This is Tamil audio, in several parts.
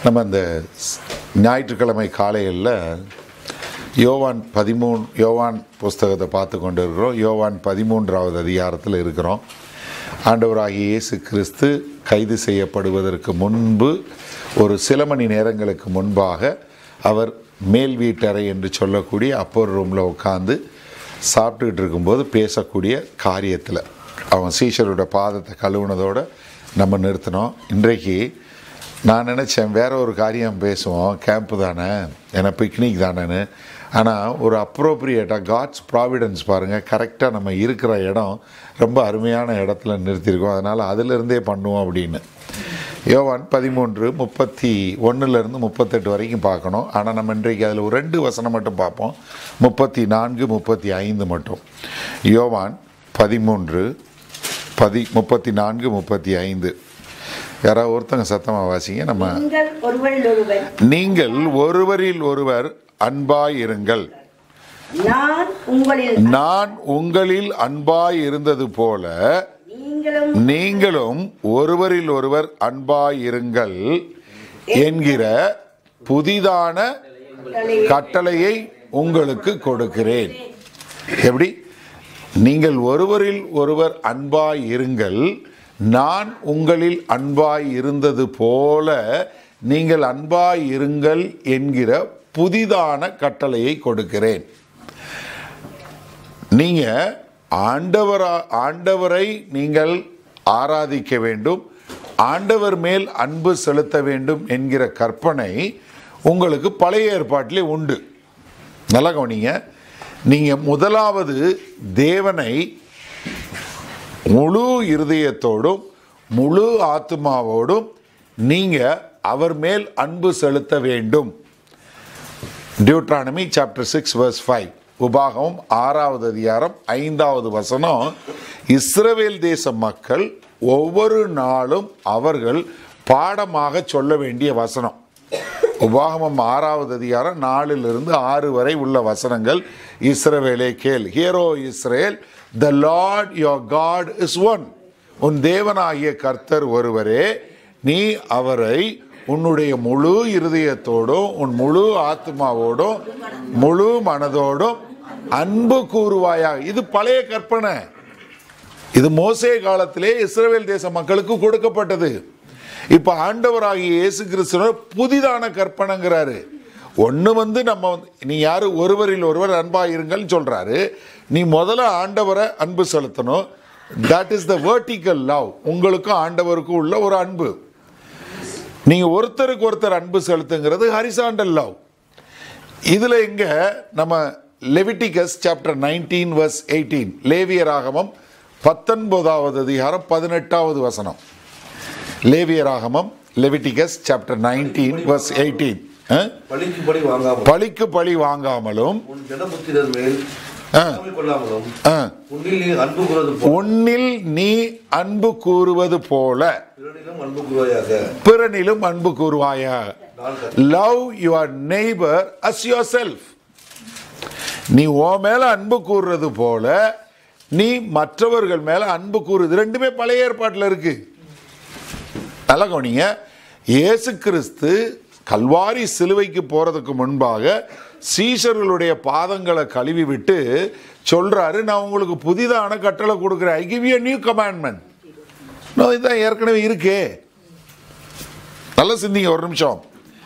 நம்ம இந்த ஸ்- ஞாயிற்றுக்கிழமை காலையில் யோவான் பதிமூணு யோவான் புஸ்தகத்தை பார்த்து கொண்டு இருக்கிறோம் யோவான் பதிமூன்றாவது அதிகாரத்தில் இருக்கிறோம் ஆண்டவராகிய இயேசு கிறிஸ்து கைது செய்யப்படுவதற்கு முன்பு ஒரு சில மணி நேரங்களுக்கு முன்பாக அவர் மேல் வீட்டறை என்று சொல்லக்கூடிய அப்பர் ரூமில் உட்காந்து சாப்பிட்டுக்கிட்டு இருக்கும்போது பேசக்கூடிய காரியத்தில் அவன் சீஷரோட பாதத்தை கழுவுனதோட நம்ம நிறுத்தினோம் இன்றைக்கு நான் நினச்சேன் வேற ஒரு காரியம் பேசுவோம் கேம்ப்பு தானே ஏன்னா பிக்னிக் தானேன்னு ஆனால் ஒரு அப்ரோப்ரியேட்டாக காட்ஸ் ப்ராவிடன்ஸ் பாருங்கள் கரெக்டாக நம்ம இருக்கிற இடம் ரொம்ப அருமையான இடத்துல நிறுத்தியிருக்கோம் அதனால் அதிலிருந்தே பண்ணுவோம் அப்படின்னு யோவான் பதிமூன்று முப்பத்தி ஒன்றுலேருந்து முப்பத்தெட்டு வரைக்கும் பார்க்கணும் ஆனால் நம்ம இன்றைக்கு அதில் ஒரு ரெண்டு வசனம் மட்டும் பார்ப்போம் முப்பத்தி நான்கு முப்பத்தி ஐந்து மட்டும் யோவான் பதிமூன்று பதி முப்பத்தி நான்கு முப்பத்தி ஐந்து யாராவது ஒருத்தங்க சத்தமாக வாசிங்க நம்ம நீங்கள் ஒருவரில் ஒருவர் நீங்கள் ஒருவரில் ஒருவர் அன்பாய் இருங்கள் நான் உங்களில் நான் உங்களில் அன்பாய் இருந்தது போல நீங்களும் நீங்களும் ஒருவரில் ஒருவர் அன்பாய் இருங்கள் என்கிற புதிதான கட்டளையை உங்களுக்கு கொடுக்கிறேன் எப்படி நீங்கள் ஒருவரில் ஒருவர் அன்பாய் இருங்கள் நான் உங்களில் அன்பாய் இருந்தது போல நீங்கள் அன்பாய் இருங்கள் என்கிற புதிதான கட்டளையை கொடுக்கிறேன் நீங்க ஆண்டவரா ஆண்டவரை நீங்கள் ஆராதிக்க வேண்டும் ஆண்டவர் மேல் அன்பு செலுத்த வேண்டும் என்கிற கற்பனை உங்களுக்கு பழைய ஏற்பாட்டிலே உண்டு நல்லா கவனிங்க நீங்க முதலாவது தேவனை முழு இருதயத்தோடும் முழு ஆத்மாவோடும் நீங்க அவர் மேல் அன்பு செலுத்த வேண்டும் Deuteronomy chapter six verse five உபாகமம் ஆறாவது அதிகாரம் ஐந்தாவது வசனம் இஸ்ரவேல் தேச மக்கள் ஒவ்வொரு நாளும் அவர்கள் பாடமாக சொல்ல வேண்டிய வசனம் உபாகமம் ஆறாவது அதிகாரம் நாலிலிருந்து ஆறு வரை உள்ள வசனங்கள் இஸ்ரவேலே கேள் hear O Israel the Lord your God is one உன் தேவனாகிய கர்த்தர் ஒருவரே நீ அவரை உன்னுடைய முழு இருதயத்தோடும் உன் முழு ஆத்மாவோடும் முழு மனதோடும் அன்பு கூறுவாயாக இது பழைய கற்பனை இது மோசே காலத்திலே இஸ்ரவேல் தேச மக்களுக்கு கொடுக்கப்பட்டது இப்ப ஆண்டவராகிய இயேசு கிறிஸ்துவர் புதிதான கற்பனைங்கிறாரு ஒன்று வந்து நம்ம வந்து- நீ யாரு ஒருவரில் ஒருவர் அன்பாக இருங்கள்னு சொல்றாரு நீ முதல்ல ஆண்டவரை அன்பு செலுத்தணும் that is the vertical love உங்களுக்கும் சாண்டவருக்கும் உள்ள ஒரு அன்பு நீங்க ஒருத்தருக்கு ஒருத்தர் அன்பு செலுத்துங்கிறது ஹரிசாண்டல் லவ் இதுல இங்க நம்ம Leviticus chapter nineteen verse eighteen லேவியராகமம் பத்தொன்பதாவது அதிகாரம் பதினெட்டாவது வசனம் லேவியராகமம் Leviticus chapter nineteen verse eighteen பழிக்கும்படி வாங்காமல் பழிக்கு பழி வாங்காமலும் உன் ஜனபுத்திரர் மேல் ஆ. பொறாமை கொள்ளாமலும் ஆ, உன்னில் நீ அன்பு கூறுவது போல் உன்னில் நீ அன்பு கூறுவது போல பிறனிலும் அன்பு கூறுவாயாக பிறனிலும் அன்பு கூறுவாயா நான் கர்த்தர். Love your neighbour as yourself நீ ஓ மேல அன்பு கூறுறது போல நீ மற்றவர்கள் மேல அன்பு கூறுது ரெண்டுமே பழைய ஏற்பாட்டில் இருக்கு நல்லா கவனிங்க இயேசு கிறிஸ்து கல்வாரி சிலுவைக்கு போறதுக்கு முன்பாக சீஷர்களுடைய பாதங்களை கழுவி விட்டு சொல்றாரு நான் உங்களுக்கு புதிதான கட்டளை கொடுக்குறேன் I give you new commandment இதுதான் ஏற்கனவே இருக்கே நல்ல சிந்திங்க ஒரு நிமிஷம்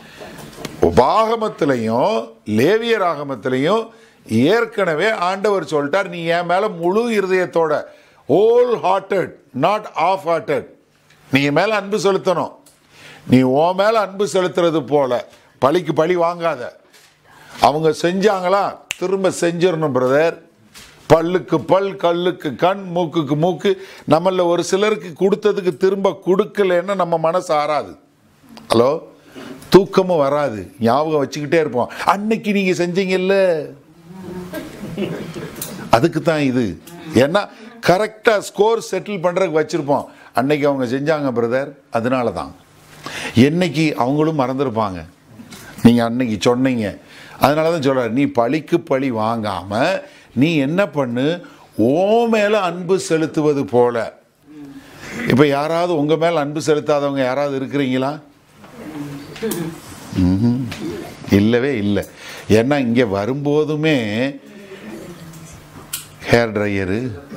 உபாகமத்திலையும் லேவியர் ஆகமத்திலையும் ஏற்கனவே ஆண்டவர் சொல்லிட்டார் நீ என் மேல முழு இருதயத்தோட whole hearted not half hearted நீ என் மேல அன்பு செலுத்தணும் நீ உன் மேல அன்பு செலுத்துறது போல பழிக்கு பழி வாங்காத அவங்க செஞ்சாங்களா திரும்ப செஞ்சிடணும் பிரதர் பல்லுக்கு பல் கல்லுக்கு கண் மூக்குக்கு மூக்கு நம்மள ஒரு சிலருக்கு கொடுத்ததுக்கு திரும்ப கொடுக்கலன்னா நம்ம மனசு ஆறாது ஹலோ தூக்கமும் வராது ஞாபகம் வச்சுக்கிட்டே இருப்போம் அன்னைக்கு நீங்க செஞ்சீங்கல்ல அதுக்கு தான் இது ஏன்னா கரெக்டா ஸ்கோர் செட்டில் பண்றதுக்கு வச்சிருப்போம் அன்னைக்கு அவங்க செஞ்சாங்க பிரதர் அதனால தான் என்னைக்கு அவங்களும் மறந்துருப்பாங்க நீங்க அன்னைக்கு சொன்னீங்க அதனால தான் சொல்றாரு நீ பழிக்கு பழி வாங்காம நீ என்ன பண்ணு ஓ மேல அன்பு செலுத்துவது போல இப்ப யாராவது உங்க மேல அன்பு செலுத்தாதவங்க யாராவது இருக்கிறீங்களா ம்ஹும். இல்லவே இல்லை ஏன்னா இங்கே வரும்போதுமே ஹேர் ட்ரையரு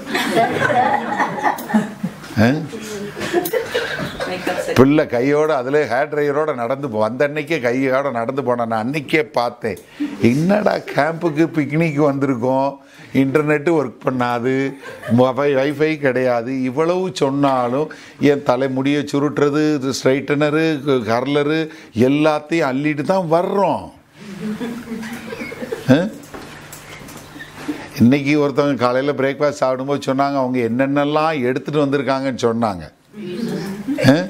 பிள்ளை கையோட அதில் ஹேர் ட்ரையரோட நடந்து போ வந்த அன்னைக்கே கையோட நடந்து போனேன் நான் அன்னைக்கே பார்த்தேன் என்னடா கேம்புக்கு பிக்னிக் வந்திருக்கோம் இன்டர்நெட்டு ஒர்க் பண்ணாது வை வைஃபை கிடையாது இவ்வளவு சொன்னாலும் என் தலைமுடியை சுருட்டுறது ஸ்ட்ரைட்டனரு கர்லரு எல்லாத்தையும் அள்ளிட்டு தான் வர்றோம் ஆ? இன்னைக்கு ஒருத்தவங்க காலையில் பிரேக்ஃபாஸ்ட் சாப்பிடும்போது சொன்னாங்க அவங்க என்னென்னலாம் எடுத்துட்டு வந்திருக்காங்கன்னு சொன்னாங்க அஹ்?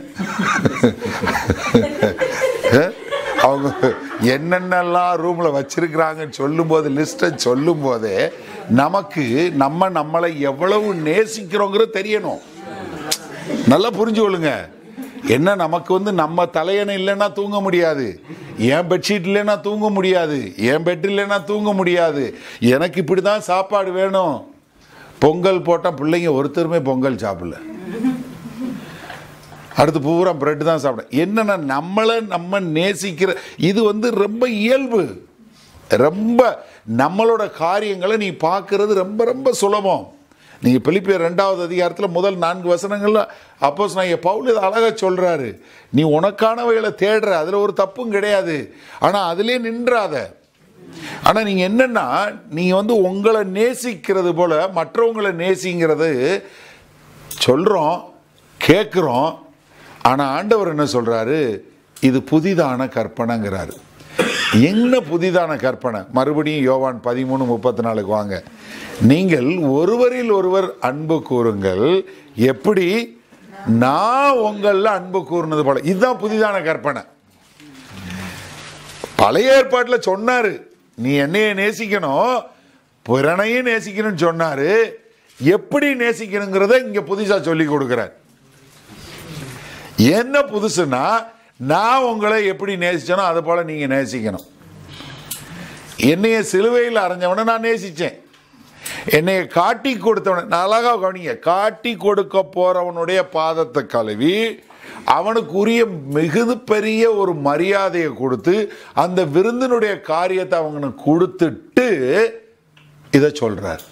அஹ்? அவங்க என்னென்னலாம் ரூமில் வச்சிருக்கிறாங்கன்னு சொல்லும்போது லிஸ்ட்டை சொல்லும் போதே நமக்கு நம்ம நம்மளை எவ்வளவு நேசிக்கிறோங்கிறது தெரியணும் நல்லா புரிஞ்சு கொள்ளுங்க என்ன நமக்கு வந்து நம்ம தலையணை இல்லைன்னா தூங்க முடியாது என் பெட்ஷீட் இல்லைன்னா தூங்க முடியாது என் பெட் இல்லைன்னா தூங்க முடியாது எனக்கு இப்படி தான் சாப்பாடு வேணும் பொங்கல் போட்டால் பிள்ளைங்க ஒருத்தருமே பொங்கல் சாப்பிடல அடுத்து பூரா பிரெட் தான் சாப்பிட என்னன்னா நம்மளை நம்ம நேசிக்கிற இது வந்து ரொம்ப இயல்பு ரொம்ப நம்மளோட காரியங்களை நீ பார்க்கறது ரொம்ப ரொம்ப சுலபம் நீங்க பிலிப்பியர் ரெண்டாவது அதிகாரத்தில் முதல் நான்கு வசனங்கள்ல அப்போ நான் பவுல் இதை அழகா சொல்றாரு நீ உனக்கானவைகளை தேடுற அதுல ஒரு தப்பும் கிடையாது ஆனா அதிலே நின்றாத ஆனா நீங்க என்னன்னா நீங்க வந்து உங்களை நேசிக்கிறது போல மற்றவங்களை நேசிங்கிறது சொல்றோம் கேட்குறோம் ஆனா ஆண்டவர் என்ன சொல்றாரு இது புதிதான கற்பனைங்கிறாரு என்ன புதிதான கற்பனை மறுபடியும் யோவான் பதிமூணு முப்பத்தி நாலுக்கு வாங்க நீங்கள் ஒருவரில் ஒருவர் அன்பு கூறுங்கள் எப்படி நான் உங்களில் அன்பு கூறுனது போல இதுதான் புதிதான கற்பனை பழைய ஏற்பாட்டில் சொன்னாரு நீ என்னைய நேசிக்கணும் பிறனையும் நேசிக்கணும்னு சொன்னாரு எப்படி நேசிக்கணுங்கிறத இங்க புதுசா சொல்லி கொடுக்கிறார் என்ன புதுசுன்னா நான் உங்களை எப்படி நேசிச்சனோ அது போல நீங்க நேசிக்கணும் என்னைய சிலுவையில் அரைஞ்சவனை நான் நேசிச்சேன் என்னைய காட்டி கொடுத்தவனை நான் அழகா கவனிங்க காட்டி கொடுக்க போறவனுடைய பாதத்தை கழுவி அவனுக்குரிய மிகுது பெரிய ஒரு மரியாதையை கொடுத்து அந்த விருந்தினுடைய காரியத்தை அவனுக்கு கொடுத்துட்டு இதை சொல்றார்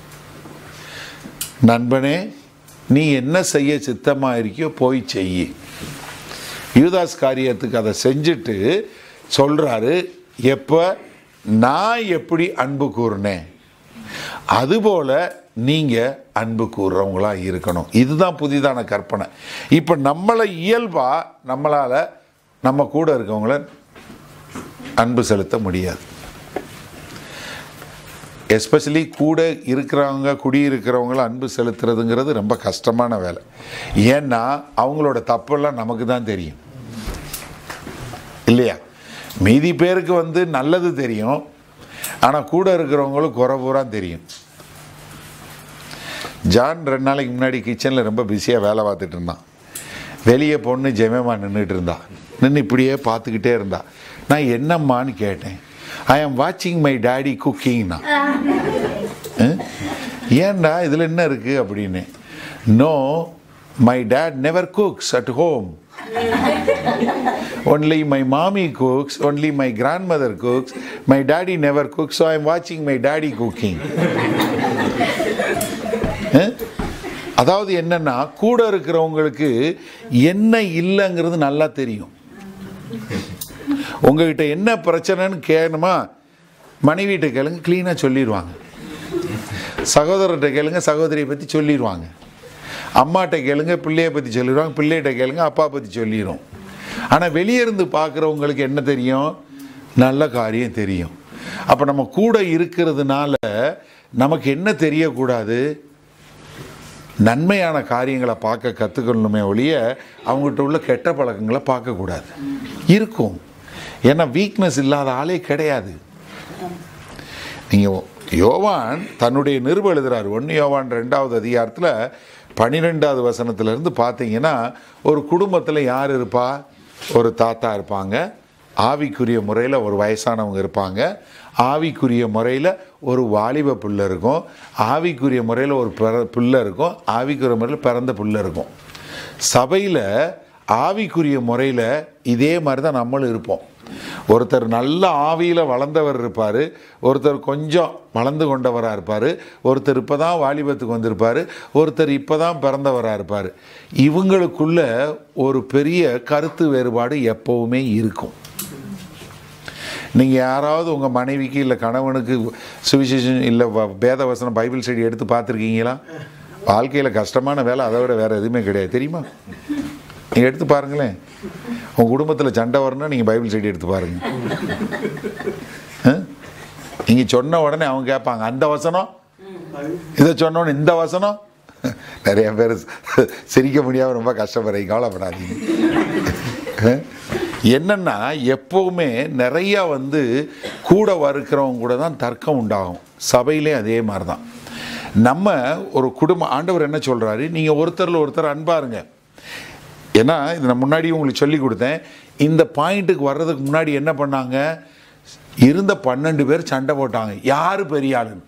நண்பனே நீ என்ன செய்ய சித்தமா இருக்கியோ போய் செய்யி யூதாஸ் காரியத்துக்கு அதை செஞ்சுட்டு சொல்றாரு எப்ப நான் எப்படி அன்பு கூறினேன் அதுபோல நீங்க அன்பு கூறுறவங்களா இருக்கணும் இதுதான் புதிதான கற்பனை இப்ப நம்மளை இயல்பா நம்மளால நம்ம கூட இருக்கவங்கள அன்பு செலுத்த முடியாது எஸ்பெஷலி கூட இருக்கிறவங்க குடியிருக்கிறவங்கள அன்பு செலுத்துறதுங்கிறது ரொம்ப கஷ்டமான வேலை ஏன்னா அவங்களோட தப்பெல்லாம் நமக்கு தான் தெரியும் இல்லையா மீதி பேருக்கு வந்து நல்லது தெரியும் ஆனால் கூட இருக்கிறவங்களுக்கு குறை பூரா தெரியும் ஜான் ரெண்டு நாளைக்கு முன்னாடி கிச்சனில் ரொம்ப பிஸியாக வேலை பார்த்துட்டு இருந்தான் வெளியே பொண்ணு ஜெமேமா நின்றுட்டு இருந்தா நின்று இப்படியே பார்த்துக்கிட்டே இருந்தா நான் என்னம்மான்னு கேட்டேன் ஐ ஆம் வாட்சிங் மை டேடி குக்கிங்னா ஏன்டா இதில் என்ன இருக்கு அப்படின்னு no my dad never cooks at home only my mommy cooks only my grandmother cooks my daddy never cooks so i'm watching my daddy cooking அஹ்? அதாவது என்னன்னா கூட இருக்கிறவங்களுக்கு என்ன இல்லைங்கிறது நல்லா தெரியும் உங்ககிட்ட என்ன பிரச்சனைன்னு கேட்கணுமா மனைவிட்ட கேளுங்க க்ளீனாக சொல்லிடுவாங்க சகோதரர்கிட்ட கேளுங்க சகோதரியை பற்றி சொல்லிடுவாங்க அம்மாட்ட கேளுங்க பிள்ளைய பற்றி சொல்லிடுவாங்க பிள்ளைகிட்ட கேளுங்க அப்பா பற்றி சொல்லிடும் ஆனால் வெளியே இருந்து பார்க்குறவங்களுக்கு என்ன தெரியும் நல்ல காரியம் தெரியும் அப்போ நம்ம கூட இருக்கிறதுனால நமக்கு என்ன தெரியக்கூடாது நன்மையான காரியங்களை பார்க்க கற்றுக்கணுமே ஒழிய அவங்ககிட்ட உள்ள கெட்ட பழக்கங்களை பார்க்கக்கூடாது இருக்கும் ஏன்னா வீக்னஸ் இல்லாத ஆளே கிடையாது நீங்கள் யோவான் தன்னுடைய நிருபம் எழுதுறாரு ஒன்று யோவான் ரெண்டாவது அதிகாரத்தில் பன்னிரெண்டாவது வசனத்திலிருந்து பார்த்தீங்கன்னா ஒரு குடும்பத்தில் யார் இருப்பா ஒரு தாத்தா இருப்பாங்க ஆவிக்குரிய முறையில் ஒரு வயசானவங்க இருப்பாங்க ஆவிக்குரிய முறையில் ஒரு வாலிப புள்ள இருக்கும் ஆவிக்குரிய முறையில் ஒரு பிற பிள்ளை இருக்கும் ஆவிக்குரிய முறையில் பிறந்த புள்ள இருக்கும் சபையில் ஆவிக்குரிய முறையில் இதே மாதிரி தான் நம்மளும் இருப்போம் ஒருத்தர் நல்ல ஆவியில் வளர்ந்தவர் இருப்பார் ஒருத்தர் கொஞ்சம் வளர்ந்து கொண்டவராக இருப்பார் ஒருத்தர் இப்போ தான் வாலிபத்துக்கு வந்திருப்பார் ஒருத்தர் இப்போ தான் பிறந்தவராக இருப்பார் இவங்களுக்குள்ள ஒரு பெரிய கருத்து வேறுபாடு எப்போவுமே இருக்கும் நீங்கள் யாராவது உங்கள் மனைவிக்கு இல்லை கணவனுக்கு சுவிசேஷம் இல்லை வ- வேத வசனம் பைபிள் ஸ்டடி எடுத்து பார்த்துருக்கீங்களா வாழ்க்கையில் கஷ்டமான வேலை அதை விட வேறு எதுவுமே கிடையாது தெரியுமா நீங்கள் எடுத்து பாருங்களேன் உங்கள் குடும்பத்தில் சண்டை வரணும்னா நீங்கள் பைபிள் ஸ்டடி எடுத்து பாருங்க நீங்கள் சொன்ன உடனே அவங்க கேட்பாங்க அந்த வசனம் இதை சொன்ன உடனே இந்த வசனம் நிறைய பேர் சிரிக்க முடியாமல் ரொம்ப கஷ்டப்படுறீங்க கவலைப்படாதீங்க அஹ்? என்னன்னா எப்பவுமே நிறைய வந்து கூட வறுக்கிறவங்க கூட தான் தர்க்கம் உண்டாகும் சபையிலே அதே மாதிரி தான் நம்ம ஒரு குடும்ப ஆண்டவர் என்ன சொல்றாரு நீங்க ஒருத்தர்ல ஒருத்தர் அன்பாருங்க ஏன்னா இது நான் முன்னாடி உங்களுக்கு சொல்லி கொடுத்தேன் இந்த பாயிண்ட்டுக்கு வர்றதுக்கு முன்னாடி என்ன பண்ணாங்க இருந்த பன்னெண்டு பேர் சண்டை போட்டாங்க யாரு பெரிய ஆளுன்னு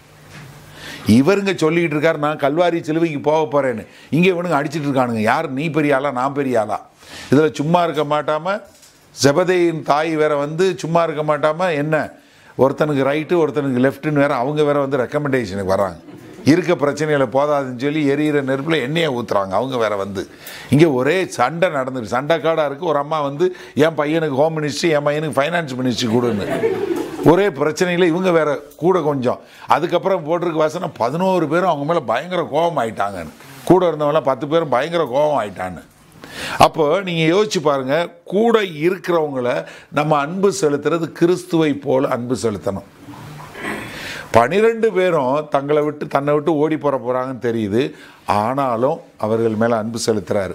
இவருங்க சொல்லிக்கிட்டு இருக்காரு நான் கல்வாரி சிலுவைக்கு போக போறேன்னு இங்கே இவனுங்க அடிச்சிட்டு இருக்கானுங்க யார் நீ பெரிய ஆளா நான் பெரிய ஆளா இதில் சும்மா இருக்க மாட்டாம ஜெபதேயின் தாய் வேற வந்து சும்மா இருக்க மாட்டாம என்ன ஒருத்தனுக்கு ரைட்டு ஒருத்தனுக்கு லெஃப்ட்டுன்னு வேற அவங்க வேற வந்து ரெக்கமெண்டேஷனுக்கு வராங்க இருக்க பிரச்சனைகளை போதாதுன்னு சொல்லி எரியிற நெருப்பில் எண்ணெயை ஊற்றுறாங்க அவங்க வேற வந்து இங்கே ஒரே சண்டை நடந்துருக்கு சண்டை காடாக இருக்குது ஒரு அம்மா வந்து என் பையனுக்கு ஹோம் மினிஸ்ட்ரி என் பையனுக்கு ஃபைனான்ஸ் மினிஸ்ட்ரி கொடுன்னு ஒரே பிரச்சனையில் இவங்க வேற கூட கொஞ்சம் அதுக்கப்புறம் போட்டிருக்க வசனம் பதினோரு பேரும் அவங்க மேலே பயங்கர கோபம் ஆயிட்டாங்கன்னு கூட இருந்தவங்களாம் பத்து பேரும் பயங்கர கோபம் ஆயிட்டான்னு அப்போ நீங்கள் யோசிச்சு பாருங்க கூட இருக்கிறவங்கள நம்ம அன்பு செலுத்துறது கிறிஸ்துவை போல அன்பு செலுத்தணும் பனிரெண்டு பேரும் தங்களை விட்டு தன்னை விட்டு ஓடி போற போறாங்கன்னு தெரியுது ஆனாலும் அவர்கள் மேல அன்பு செலுத்துறாரு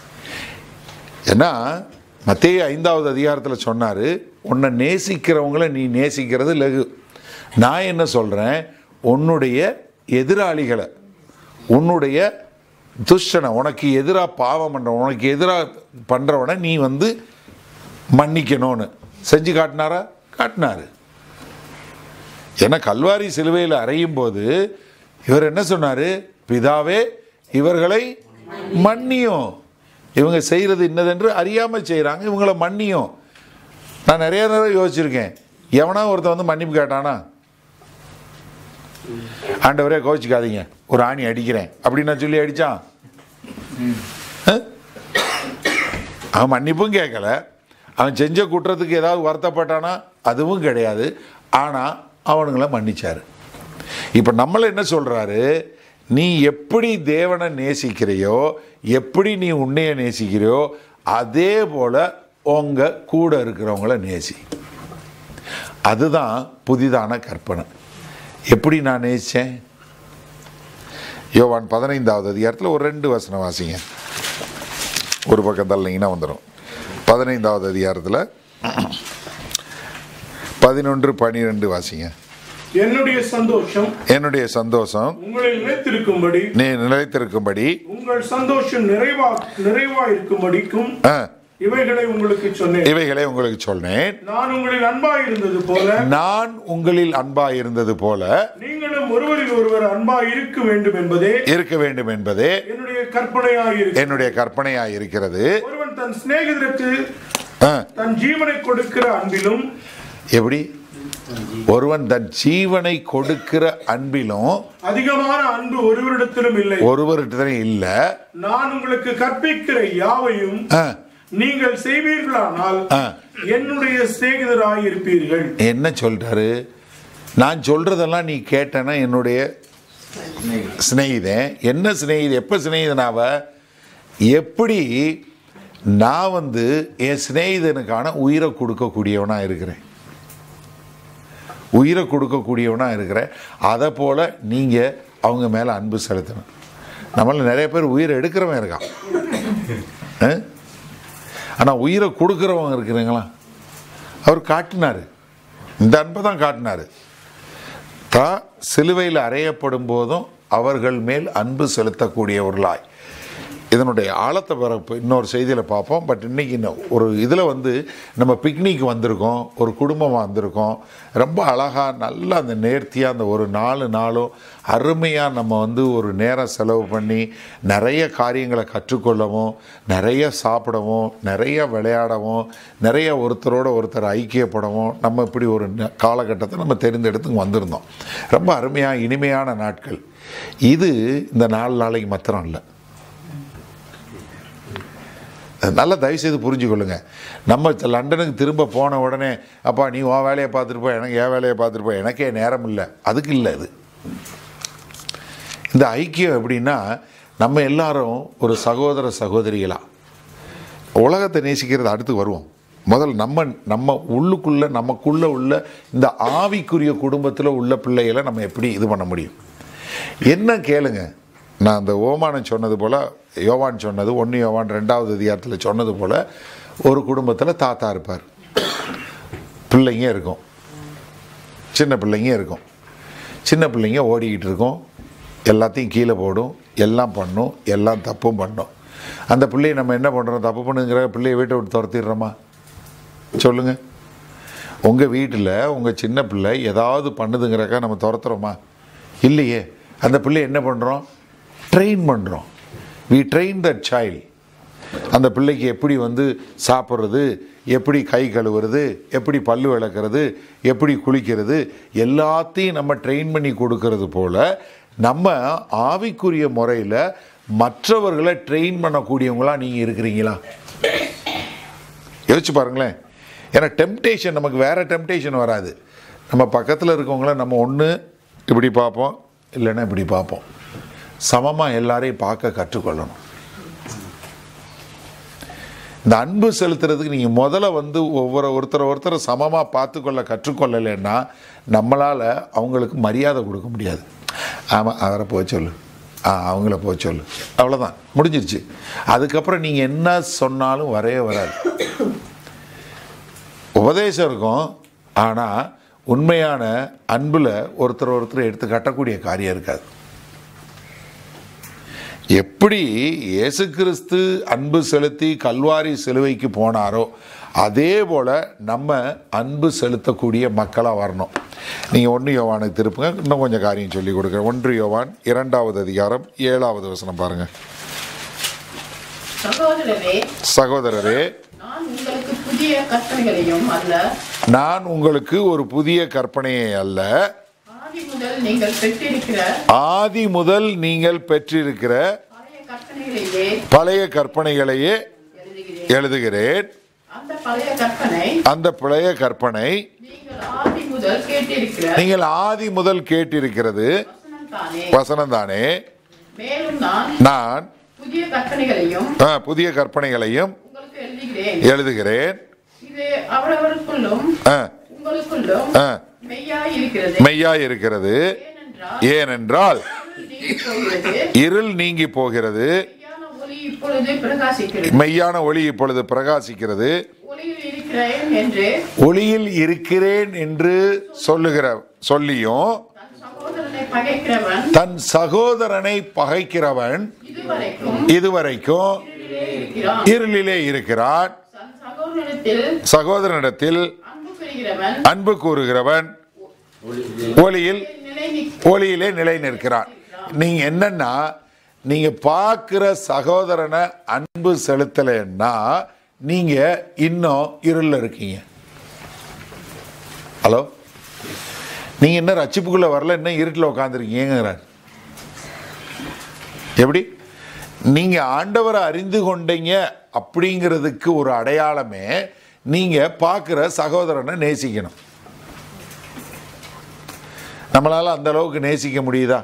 ஏன்னா மத்தேயு ஐந்தாவது அதிகாரத்தில் சொன்னாரு உன்னை நேசிக்கிறவங்கள நீ நேசிக்கிறது லகு நான் என்ன சொல்றேன் உன்னுடைய எதிராளிகளை உன்னுடைய துஷ்டனை உனக்கு எதிராக பாவம் பண்ற உனக்கு எதிராக பண்றவனை நீ வந்து மன்னிக்கணும்னு செஞ்சு காட்டினாரா காட்டினாரு ஏன்னா கல்வாரி சிலுவையில் அறையும் போது இவர் என்ன சொன்னாரு பிதாவே இவர்களை மன்னியும் இவங்க செய்யறது இன்னதென்று அறியாம செய்றாங்க இவங்கள மன்னியும் நான் நிறைய நேரம் யோசிச்சிருக்கேன் எவனா ஒருத்தன் வந்து மன்னிப்பு கேட்டானா ஆண்டவரே கோச்சிக்காதீங்க ஒரு ஆணி அடிக்கிறேன் அப்படின்னு நான் சொல்லி அடிச்சான் அஹ்? அவன் மன்னிப்பும் கேட்கல அவன் செஞ்ச குற்றத்துக்கு ஏதாவது வருத்தப்பட்டானா அதுவும் கிடையாது ஆனால் அவனுங்கள மன்னிச்சாரு இப்போ நம்மளை என்ன சொல்றாரு நீ எப்படி தேவனை நேசிக்கிறையோ எப்படி நீ உன்னைய நேசிக்கிறையோ அதே போல உங்க கூட இருக்கிறவங்கள நேசி அதுதான் புதிதான கற்பனை எப்படி நான் நேசிச்சேன் யோவான் பதினைந்தாவது அதிகாரத்தில் ஒரு ரெண்டு வசனம் வாசிங்க ஒரு பக்கம் தள்ளிங்கன்னா வந்துடும் பதினைந்தாவது அதிகாரத்தில் பதினொன்று பனிரெண்டு வாசிங்க என்னுடைய சந்தோஷம் என்னுடைய சந்தோஷம் உங்களில் நிலைத்திருக்கும்படி நீ நிலைத்திருக்கும்படி உங்கள் சந்தோஷம் நிறைவா நிறைவா இருக்கும்படிக்கும் ஆ, இவைகளை உங்களுக்கு சொன்னேன் இவைகளை உங்களுக்கு சொன்னேன் நான் உங்களில் அன்பாய் இருந்தது போல நான் உங்களில் அன்பா இருந்தது போல நீங்களும் ஒருவரில் ஒருவர் அன்பாய் இருக்க வேண்டும் என்பதே இருக்க வேண்டும் என்பதே என்னுடைய கற்பனையாய் இருக்கு என்னுடைய கற்பனையாய் இருக்கிறது ஒருவன் தன் சிநேகிதருக்கு ஆ, தன் ஜீவனை கொடுக்கிற அன்பிலும் எப்படி ஒருவன் தன் ஜீவனை கொடுக்கிற அன்பிலும் அதிகமான அன்பு ஒருவரிடத்திலும் இல்லை ஒருவர்கிட்ட இல்லை நான் உங்களுக்கு கற்பிக்கிற யாவையும் ஆ, நீங்கள் செய்வீர்களானால் ஆ. என்னுடைய சிநேகிதராய் இருப்பீர்கள் என்ன சொல்றாரு நான் சொல்றதெல்லாம் நீ கேட்டனா என்னுடைய சிநேகிதன் என்ன சிநேகிதன் எப்போ சிநேகிதனாவ எப்படி நான் வந்து என் சிநேகிதனுக்கான உயிரை கொடுக்கக்கூடியவனா இருக்கிறேன் உயிரை கொடுக்கக்கூடியவனா இருக்கிறேன் அதை போல நீங்க அவங்க மேல அன்பு செலுத்தணும் நம்மள நிறைய பேர் உயிரை எடுக்கிறவன் இருக்கான் ஆ? ஆனா உயிரை கொடுக்குறவங்க இருக்கிறீங்களா அவர் காட்டினாரு இந்த அன்பை தான் காட்டினாரு தான் சிலுவையில் அறையப்படும் போதும் அவர்கள் மேல் அன்பு செலுத்தக்கூடியவர்களாய் இதனுடைய ஆழத்தை பிறப்பு இன்னொரு செய்தியில் பார்ப்போம் பட் இன்னைக்கு இன்னும் ஒரு இதில் வந்து நம்ம பிக்னிக் வந்திருக்கோம் ஒரு குடும்பமாக வந்திருக்கோம் ரொம்ப அழகாக நல்லா அந்த நேர்த்தியாக அந்த ஒரு நாலு நாளும் அருமையாக நம்ம வந்து ஒரு நேரம் செலவு பண்ணி நிறைய காரியங்களை கற்றுக்கொள்ளவும் நிறைய சாப்பிடவும் நிறைய விளையாடவும் நிறைய ஒருத்தரோட ஒருத்தர் ஐக்கியப்படவும் நம்ம இப்படி ஒரு ந- காலகட்டத்தை நம்ம தெரிந்தெடுத்து வந்திருந்தோம் ரொம்ப அருமையாக இனிமையான நாட்கள் இது இந்த நாலு நாளைக்கு மாத்திரம் இல்லை நல்லா தயவு செய்து புரிஞ்சுக்கொள்ளுங்க நம்ம த- லண்டனுக்கு திரும்ப போன உடனே அப்பா நீ உன் வேலையை பார்த்துட்டு போ எனக்கு என் வேலையை பார்த்துட்டு போ எனக்கே நேரம் இல்லை அதுக்கு இல்லை இது இந்த ஐக்கியம் எப்படின்னா நம்ம எல்லாரும் ஒரு சகோதர சகோதரிகளா உலகத்தை நேசிக்கிறது அடுத்து வருவோம் முதல்ல நம்ம நம்ம உள்ளுக்குள்ள நமக்குள்ள உள்ள இந்த ஆவிக்குரிய குடும்பத்தில் உள்ள பிள்ளைகளை நம்ம எப்படி இது பண்ண முடியும் என்ன கேளுங்க நான் அந்த ஓமானம் சொன்னது போல் யோவான் சொன்னது ஒன்று யோவான் ரெண்டாவது அதிகாரத்தில் சொன்னது போல் ஒரு குடும்பத்தில் தாத்தா இருப்பார் பிள்ளைங்க இருக்கும் சின்ன பிள்ளைங்க இருக்கும் சின்ன பிள்ளைங்க ஓடிக்கிட்டு இருக்கும் எல்லாத்தையும் கீழே போடும் எல்லாம் பண்ணும் எல்லாம் தப்பும் பண்ணும் அந்த பிள்ளையை நம்ம என்ன பண்ணுறோம் தப்பு பண்ணுங்கிற பிள்ளையை வீட்டை விட்டு துரத்திடுறோமா சொல்லுங்கள் உங்கள் வீட்டில் உங்கள் சின்ன பிள்ளை ஏதாவது பண்ணுதுங்கிறக்கா நம்ம துரத்துறோமா இல்லையே அந்த பிள்ளை என்ன பண்ணுறோம் ட்ரெயின் பண்ணுறோம் வி ட்ரெயின் தட் child அந்த பிள்ளைக்கு எப்படி வந்து சாப்பிட்றது எப்படி கை கழுவுறது எப்படி பல்லு விளக்குறது எப்படி குளிக்கிறது எல்லாத்தையும் நம்ம ட்ரெயின் பண்ணி கொடுக்கறது போல் நம்ம ஆவிக்குரிய முறையில் மற்றவர்களை ட்ரெயின் பண்ணக்கூடியவங்களா நீங்கள் இருக்கிறீங்களா யோசிச்சு பாருங்களேன் ஏன்னா டெம்டேஷன் நமக்கு வேற டெம்டேஷன் வராது நம்ம பக்கத்தில் இருக்கவங்கள நம்ம ஒன்று இப்படி பார்ப்போம் இல்லைன்னா இப்படி பார்ப்போம் சமமாக எல்லாரையும் பார்க்க கற்றுக்கொள்ளணும் இந்த அன்பு செலுத்துறதுக்கு நீங்கள் முதல்ல வந்து ஒவ்வொரு ஒருத்தர் ஒருத்தரை சமமாக பார்த்துக்கொள்ள கற்றுக்கொள்ளலைன்னா நம்மளால் அவங்களுக்கு மரியாதை கொடுக்க முடியாது ஆமாம் அவரை போக சொல்லு ஆ அவங்கள போக சொல்லு அவ்வளோதான் முடிஞ்சிருச்சு அதுக்கப்புறம் நீங்கள் என்ன சொன்னாலும் வரவே வராது உபதேசம் இருக்கும் ஆனால் உண்மையான அன்பில் ஒருத்தர் ஒருத்தர் எடுத்து கட்டக்கூடிய காரியம் இருக்காது எப்படி இயேசு கிறிஸ்து அன்பு செலுத்தி கல்வாரி சிலுவைக்கு போனாரோ அதே போல் நம்ம அன்பு செலுத்தக்கூடிய மக்களாக வரணும் நீங்கள் ஒன்று யோவானுக்கு திருப்புங்க இன்னும் கொஞ்சம் காரியம் சொல்லி கொடுக்குறேன் ஒன்று யோவான் இரண்டாவது அதிகாரம் ஏழாவது வசனம் பாருங்கள் சகோதரரே சகோதரரே நான் உங்களுக்கு புதிய கற்பனைகளையும் அல்ல நான் உங்களுக்கு ஒரு புதிய கற்பனையை அல்ல ஆதி முதல் நீங்கள் பெற்றிருக்கிற ஆதி முதல் நீங்கள் பெற்றிருக்கிற பழைய கற்பனைகளையே பழைய கற்பனைகளையே எழுதுகிறேன் எழுதுகிறேன் அந்த பழைய கற்பனை அந்த பழைய கற்பனை நீங்கள் ஆதி முதல் கேட்டிருக்கிற நீங்கள் ஆதி முதல் கேட்டிருக்கிறது வசனம் தானே வசனம் தானே மேலும் நான் நான் புதிய கற்பனைகளையும் ஆ, புதிய கற்பனைகளையும் உங்களுக்கு எழுதுகிறேன் எழுதுகிறேன் இது அவரவருக்குள்ளும் ஆ, உங்களுக்குள்ளும் ஆ, மெய்யாய் இருக்கிறது மெய்யாய் இருக்கிறது ஏனென்றால் ஏனென்றால் இருள் நீங்கிப் போகிறது இருள் நீங்கி போகிறது மெய்யான ஒளி இப்பொழுது பிரகாசிக்கிறது மெய்யான ஒளி இப்பொழுது பிரகாசிக்கிறது ஒளியில் இருக்கிறேன் என்று ஒளியில் இருக்கிறேன் என்று சொல்லுகிற சொல்லியும் தன் சகோதரனை பகைக்கிறவன் தன் சகோதரனை பகைக்கிறவன் இதுவரைக்கும் இதுவரைக்கும் இருளிலே இருக்கிறான் இருளிலே இருக்கிறான் தன் சகோதரனிடத்தில் சகோதரனிடத்தில் அன்பு பெறுகிறவன் அன்பு கூறுகிறவன் ஒளியில் நிலை நிற்க ஒளியிலே நிலை நிற்கிறான் நீங்க என்னன்னா நீங்க பார்க்கிற சகோதரனை அன்பு செலுத்தலைன்னா நீங்க இன்னும் இருளில் இருக்கீங்க ஹலோ நீங்க இன்னும் ரட்சிப்புக்குள்ள வரல இன்னும் இருட்டில் உட்காந்துருக்கீங்கிறார் எப்படி நீங்க ஆண்டவரை அறிந்து கொண்டீங்க அப்படிங்கிறதுக்கு ஒரு அடையாளமே நீங்க பார்க்குற சகோதரனை நேசிக்கணும் நம்மளால அந்த அளவுக்கு நேசிக்க முடியுதா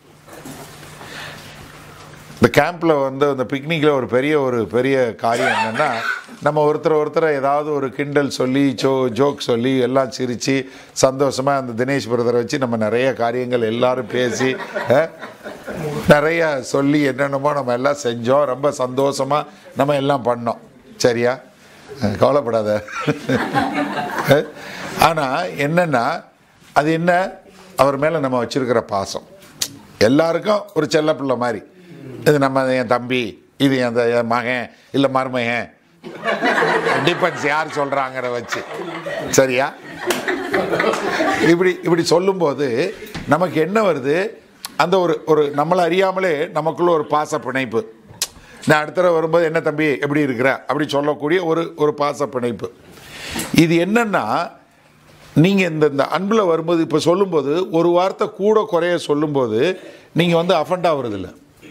இந்த கேம்பில் வந்து அந்த பிக்னிக்கில் ஒரு பெரிய ஒரு பெரிய காரியம் என்னென்னா நம்ம ஒருத்தர் ஒருத்தரை ஏதாவது ஒரு கிண்டல் சொல்லி ஜோ ஜோக் சொல்லி எல்லாம் சிரித்து சந்தோஷமாக அந்த தினேஷ் பிரதரை வச்சு நம்ம நிறைய காரியங்கள் எல்லாரும் பேசி அஹ், நிறைய சொல்லி என்னென்னமோ நம்ம எல்லாம் செஞ்சோம் ரொம்ப சந்தோஷமாக நம்ம எல்லாம் பண்ணோம் சரியா அஹ், கவலைப்படாத ஆனால் என்னென்னா அது என்ன அவர் மேலே நம்ம வச்சிருக்கிற பாசம் எல்லாருக்கும் ஒரு செல்ல பிள்ளை மாதிரி இது நம்ம என் தம்பி இது அந்த என் மகன் இல்லை மருமகன் டிபெண்ட்ஸ் யார் சொல்கிறாங்கிற வச்சு சரியா இப்படி இப்படி சொல்லும்போது நமக்கு என்ன வருது அந்த ஒரு ஒரு நம்மளை அறியாமலே நமக்குள்ள ஒரு பாச பிணைப்பு நான் அடுத்த தடவை வரும்போது என்ன தம்பி எப்படி இருக்கிற அப்படி சொல்லக்கூடிய ஒரு ஒரு பாச பிணைப்பு இது என்னன்னா நீங்கள் இந்த இந்த அன்பில் வரும்போது இப்போ சொல்லும்போது ஒரு வார்த்தை கூட குறைய சொல்லும்போது நீங்கள் வந்து அஃபண்ட் ஆகுறதில்ல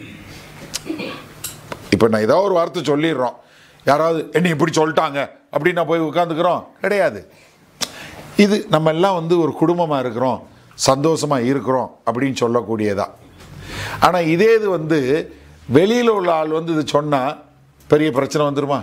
இப்போ நான் ஏதோ ஒரு வார்த்தை சொல்லிடுறோம் யாராவது என்ன இப்படி சொல்லிட்டாங்க அப்படின்னு நான் போய் உட்காந்துக்கிறோம் கிடையாது இது நம்ம எல்லாம் வந்து ஒரு குடும்பமாக இருக்கிறோம் சந்தோஷமாக இருக்கிறோம் அப்படின்னு சொல்லக்கூடியதா ஆனால் இதே இது வந்து வெளியில் உள்ள ஆள் வந்து இது சொன்னால் பெரிய பிரச்சனை வந்துருமா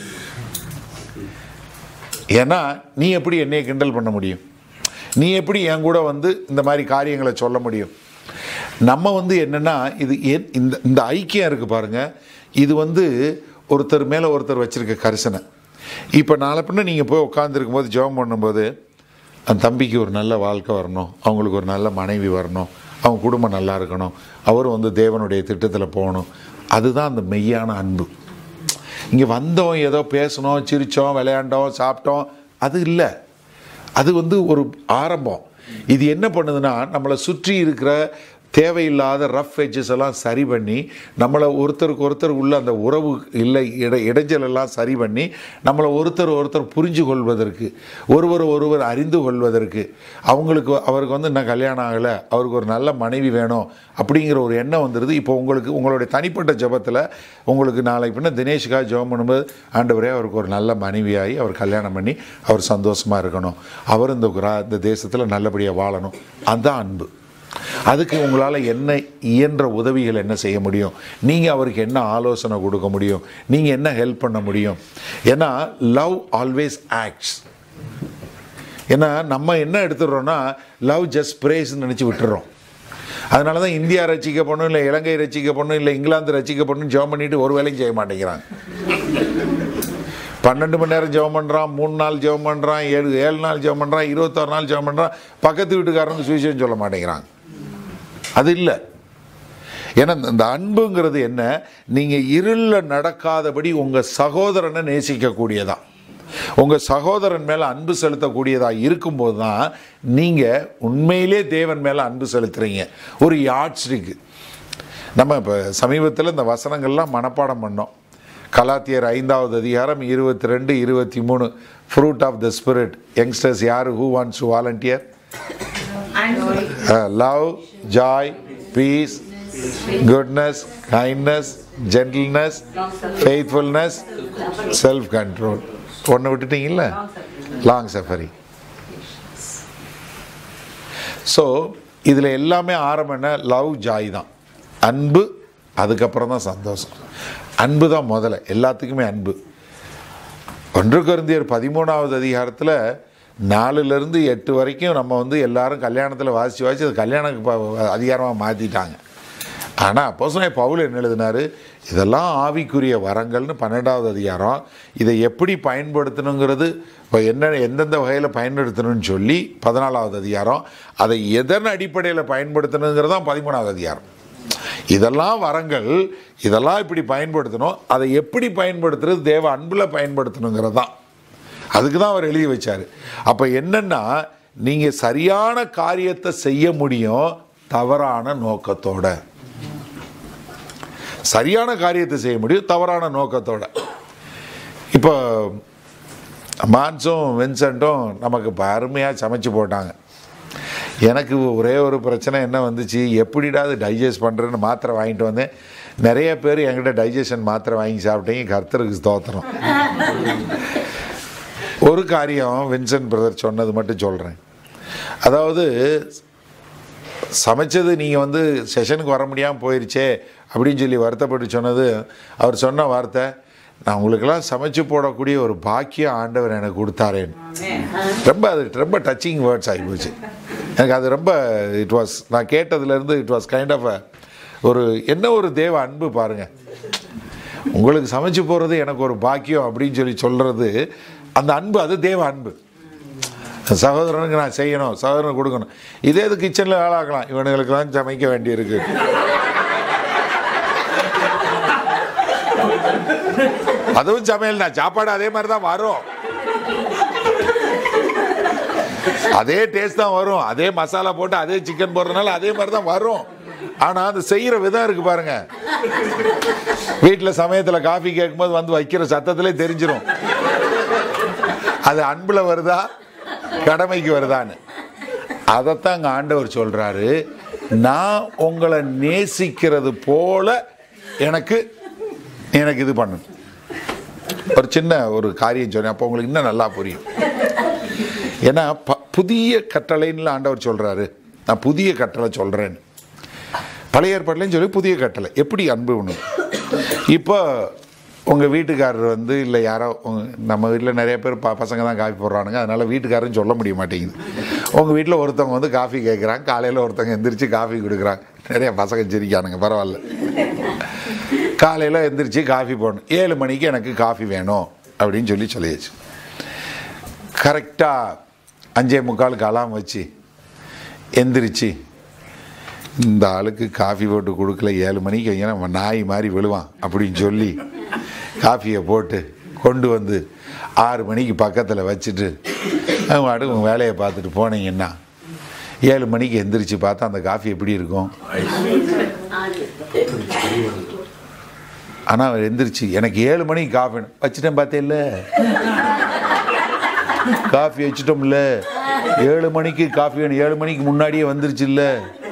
ஏன்னா நீ எப்படி என்னைய கிண்டல் பண்ண முடியும் நீ எப்படி என் கூட வந்து இந்த மாதிரி காரியங்களை சொல்ல முடியும் நம்ம வந்து என்னென்னா இது ஏன் இந்த இந்த ஐக்கியம் இருக்குது பாருங்கள் இது வந்து ஒருத்தர் மேலே ஒருத்தர் வச்சுருக்க கரிசனை இப்போ நாளை பின்ன நீங்கள் போய் உட்காந்துருக்கும் போது ஜெபம் பண்ணும்போது அந்த தம்பிக்கு ஒரு நல்ல வாழ்க்கை வரணும் அவங்களுக்கு ஒரு நல்ல மனைவி வரணும் அவங்க குடும்பம் நல்லா இருக்கணும் அவரும் வந்து தேவனுடைய திட்டத்தில் போகணும் அதுதான் அந்த மெய்யான அன்பு இங்கே வந்தோம் ஏதோ பேசணும் சிரித்தோம் விளையாண்டோம் சாப்பிட்டோம் அது இல்லை அது வந்து ஒரு ஆரம்பம் இது என்ன பண்ணுதுன்னா நம்மளை சுற்றி இருக்கிற தேவையில்லாத ரஃப் எட்ஜஸ் எல்லாம் சரி பண்ணி நம்மளை ஒருத்தருக்கு ஒருத்தர் உள்ள அந்த உறவு இல்லை இட இடைஞ்சல் எல்லாம் சரி பண்ணி நம்மளை ஒருத்தர் ஒருத்தர் புரிஞ்சு கொள்வதற்கு ஒருவர் ஒருவர் அறிந்து கொள்வதற்கு அவங்களுக்கு அவருக்கு வந்து இன்னும் கல்யாணம் ஆகலை அவருக்கு ஒரு நல்ல மனைவி வேணும் அப்படிங்கிற ஒரு எண்ணம் வந்துடுது இப்போ உங்களுக்கு உங்களுடைய தனிப்பட்ட ஜெபத்தில் உங்களுக்கு நாளைக்கு பின்ன தினேஷுக்காக ஜெபம் பண்ணும்போது ஆண்டவரே அவருக்கு ஒரு நல்ல மனைவியாகி அவர் கல்யாணம் பண்ணி அவர் சந்தோஷமாக இருக்கணும் அவர் இந்த கிரா- இந்த தேசத்தில் நல்லபடியாக வாழணும் அதுதான் அன்பு அதுக்கு உங்களால் என்ன இயன்ற உதவிகள் என்ன செய்ய முடியும் நீங்கள் அவருக்கு என்ன ஆலோசனை கொடுக்க முடியும் நீங்கள் என்ன ஹெல்ப் பண்ண முடியும் ஏன்னா லவ் ஆல்வேஸ் ஆக்ட்ஸ் ஏன்னா நம்ம என்ன எடுத்துடுறோம்னா லவ் ஜஸ்ட் பிரேஸ்ன்னு நினச்சி விட்டுறோம் அதனால தான் இந்தியா ரசிக்கப்படணும் இல்லை இலங்கை ரசிக்கப்படணும் இல்லை இங்கிலாந்து ரசிக்கப்படணும் ஜெபம் பண்ணிட்டு ஒரு வேலையும் செய்ய மாட்டேங்கிறாங்க பன்னெண்டு மணி நேரம் ஜெபம் பண்ணுறான் மூணு நாள் ஜெபம் பண்ணுறான் ஏழு ஏழு நாள் ஜெபம் பண்ணுறான் இருபத்தாறு நாள் ஜெபம் பண்ணுறான் பக்கத்து வீட்டுக்காரனுக்கு சுவிசேஷம் சொல்ல மாட்டேங்கிறாங்க அது இல்லை ஏன்னா இந்த- இந்த அன்புங்கிறது என்ன நீங்கள் இருளில் நடக்காதபடி உங்கள் சகோதரனை நேசிக்கக்கூடியதா உங்கள் சகோதரன் மேலே அன்பு செலுத்தக்கூடியதா இருக்கும்போது தான் நீங்கள் உண்மையிலே தேவன் மேலே அன்பு செலுத்துறீங்க ஒரு யாட்ஸ்டிக்கு நம்ம இப்போ சமீபத்தில் இந்த வசனங்கள்லாம் மனப்பாடம் பண்ணோம் கலாத்தியர் ஐந்தாவது அதிகாரம் இருபத்தி ரெண்டு இருபத்தி மூணு fruit of the spirit youngsters யார் who wants to volunteer love joy peace goodness kindness gentleness faithfulness self control ஒன்று விட்டுட்டீங்கல்ல லாங் சஃபரிங் ஸோ இதில் எல்லாமே ஆரம்பம் என்ன லவ் ஜாய் தான் அன்பு அதுக்கப்புறம் தான் சந்தோஷம் அன்பு தான் முதல்ல எல்லாத்துக்குமே அன்பு ஒன்று குருந்தியர் பதிமூணாவது அதிகாரத்தில் நாலுலேருந்து எட்டு வரைக்கும் நம்ம வந்து எல்லாரும் கல்யாணத்தில் வாசித்து வாசித்து அது கல்யாண அதிகாரமாக மாற்றிட்டாங்க ஆனால் அப்போசனே பவுல் என்ன எழுதினாரு இதெல்லாம் ஆவிக்குரிய வரங்கள்னு பன்னெண்டாவது அதிகாரம் இதை எப்படி பயன்படுத்தணுங்கிறது இப்போ என்ன எந்தெந்த வகையில் பயன்படுத்தணும்னு சொல்லி பதினாலாவது அதிகாரம் அதை எதன் அடிப்படையில் பயன்படுத்தணுங்கிறது தான் பதிமூணாவது அதிகாரம் இதெல்லாம் வரங்கள் இதெல்லாம் இப்படி பயன்படுத்தணும் அதை எப்படி பயன்படுத்துறது தேவ அன்பில் பயன்படுத்தணுங்கிறது தான் அதுக்கு தான் அவர் எழுதி வச்சார் அப்போ என்னன்னா நீங்கள் சரியான காரியத்தை செய்ய முடியும் தவறான நோக்கத்தோட சரியான காரியத்தை செய்ய முடியும் தவறான நோக்கத்தோட இப்போ மான்ஸும் வின்சென்ட்டும் நமக்கு இப்போ அருமையாக சமைச்சு போட்டாங்க எனக்கு ஒரே ஒரு பிரச்சனை என்ன வந்துச்சு எப்படிடா அது டைஜஸ்ட் பண்ணுறேன்னு மாத்திரை வாங்கிட்டு வந்தேன் நிறைய பேர் என்கிட்ட டைஜஷன் மாத்திரை வாங்கி சாப்பிட்டீங்க கர்த்தருக்கு ஸ்தோத்திரம் ஒரு காரியம் வின்சென்ட் பிரதர் சொன்னது மட்டும் சொல்கிறேன் அதாவது சமைச்சது நீங்கள் வந்து செஷனுக்கு வர முடியாமல் போயிருச்சே அப்படின்னு சொல்லி வருத்தப்பட்டு சொன்னது அவர் சொன்ன வார்த்தை நான் உங்களுக்கெல்லாம் சமைச்சு போடக்கூடிய ஒரு பாக்கியம் ஆண்டவர் எனக்கு கொடுத்தாரேன்னு ரொம்ப அது ரொம்ப டச்சிங் வேர்ட்ஸ் ஆகி போச்சு எனக்கு அது ரொம்ப இட் வாஸ் நான் கேட்டதுலேருந்து இட் வாஸ் கைண்ட் ஆஃப் ஒரு என்ன ஒரு தேவ அன்பு பாருங்க உங்களுக்கு சமைச்சு போகிறது எனக்கு ஒரு பாக்கியம் அப்படின்னு சொல்லி சொல்கிறது அந்த அன்பு அது தேவ அன்பு சகோதரனுக்கு நான் செய்யணும் சகோதரனுக்கு கொடுக்கணும் இதே இது கிச்சனில் ஆளாக்கலாம் இவனுங்களுக்கு தான் சமைக்க வேண்டியிருக்கு அதுவும் சமையல் தான் சாப்பாடு அதே மாதிரி தான் வரும் அதே டேஸ்ட் தான் வரும் அதே மசாலா போட்டு அதே சிக்கன் போடுறதுனால அதே மாதிரி தான் வரும் ஆனா அது செய்யற விதம் இருக்கு பாருங்க வீட்டில் சமயத்தில் காஃபி கேட்கும்போது வந்து வைக்கிற சத்தத்திலே தெரிஞ்சிரும் அது அன்புல வருதா கடமைக்கு வருதான்னு அதைத்தான் அங்க ஆண்டவர் சொல்றாரு நான் உங்களை நேசிக்கிறது போல எனக்கு எனக்கு இது பண்ணு ஒரு சின்ன ஒரு காரியம் சொன்னேன் அப்போ உங்களுக்கு இன்னும் நல்லா புரியும் ஏன்னா ப- புதிய கட்டளைன்னு ஆண்டவர் சொல்றாரு நான் புதிய கட்டளை சொல்றேன் பழைய ஏற்பாடுலையும் சொல்லி புதிய கட்டளை எப்படி அன்பு ஒன்று இப்போ உங்கள் வீட்டுக்காரர் வந்து இல்லை யாரோ உங்க- நம்ம வீட்டில் நிறைய பேர் ப பசங்க தான் காஃபி போடுறானுங்க அதனால வீட்டுக்காரரும் சொல்ல முடிய மாட்டேங்குது உங்கள் வீட்டில் ஒருத்தவங்க வந்து காஃபி கேட்குறாங்க காலையில் ஒருத்தவங்க எந்திரிச்சு காஃபி கொடுக்குறாங்க நிறைய பசங்க சிரிக்கானுங்க பரவாயில்ல காலையில் எந்திரிச்சு காஃபி போடணும் ஏழு மணிக்கு எனக்கு காஃபி வேணும் அப்படின்னு சொல்லி சொல்லியாச்சு கரெக்டாக அஞ்சே முக்காலுக்கு அலாம் வச்சு எந்திரிச்சு இந்த ஆளுக்கு காஃபி போட்டு கொடுக்கல ஏழு மணிக்கு வைங்க நம்ம நாய் மாதிரி விழுவான் அப்படின்னு சொல்லி காஃபியை போட்டு கொண்டு வந்து ஆறு மணிக்கு பக்கத்தில் வச்சுட்டு அவங்க பாட்டுக்கு உங்கள் வேலையை பார்த்துட்டு போனீங்கன்னா ஏழு மணிக்கு எந்திரிச்சு பார்த்தா அந்த காஃபி எப்படி இருக்கும் ஆனால் அவர் எந்திரிச்சு எனக்கு ஏழு மணிக்கு காஃபி வேணும். வச்சுட்டேன் பார்த்தேல்ல காஃபி வச்சுட்டோம்ல ஏழு மணிக்கு காஃபி வேணும் ஏழு மணிக்கு முன்னாடியே வந்துருச்சு இல்ல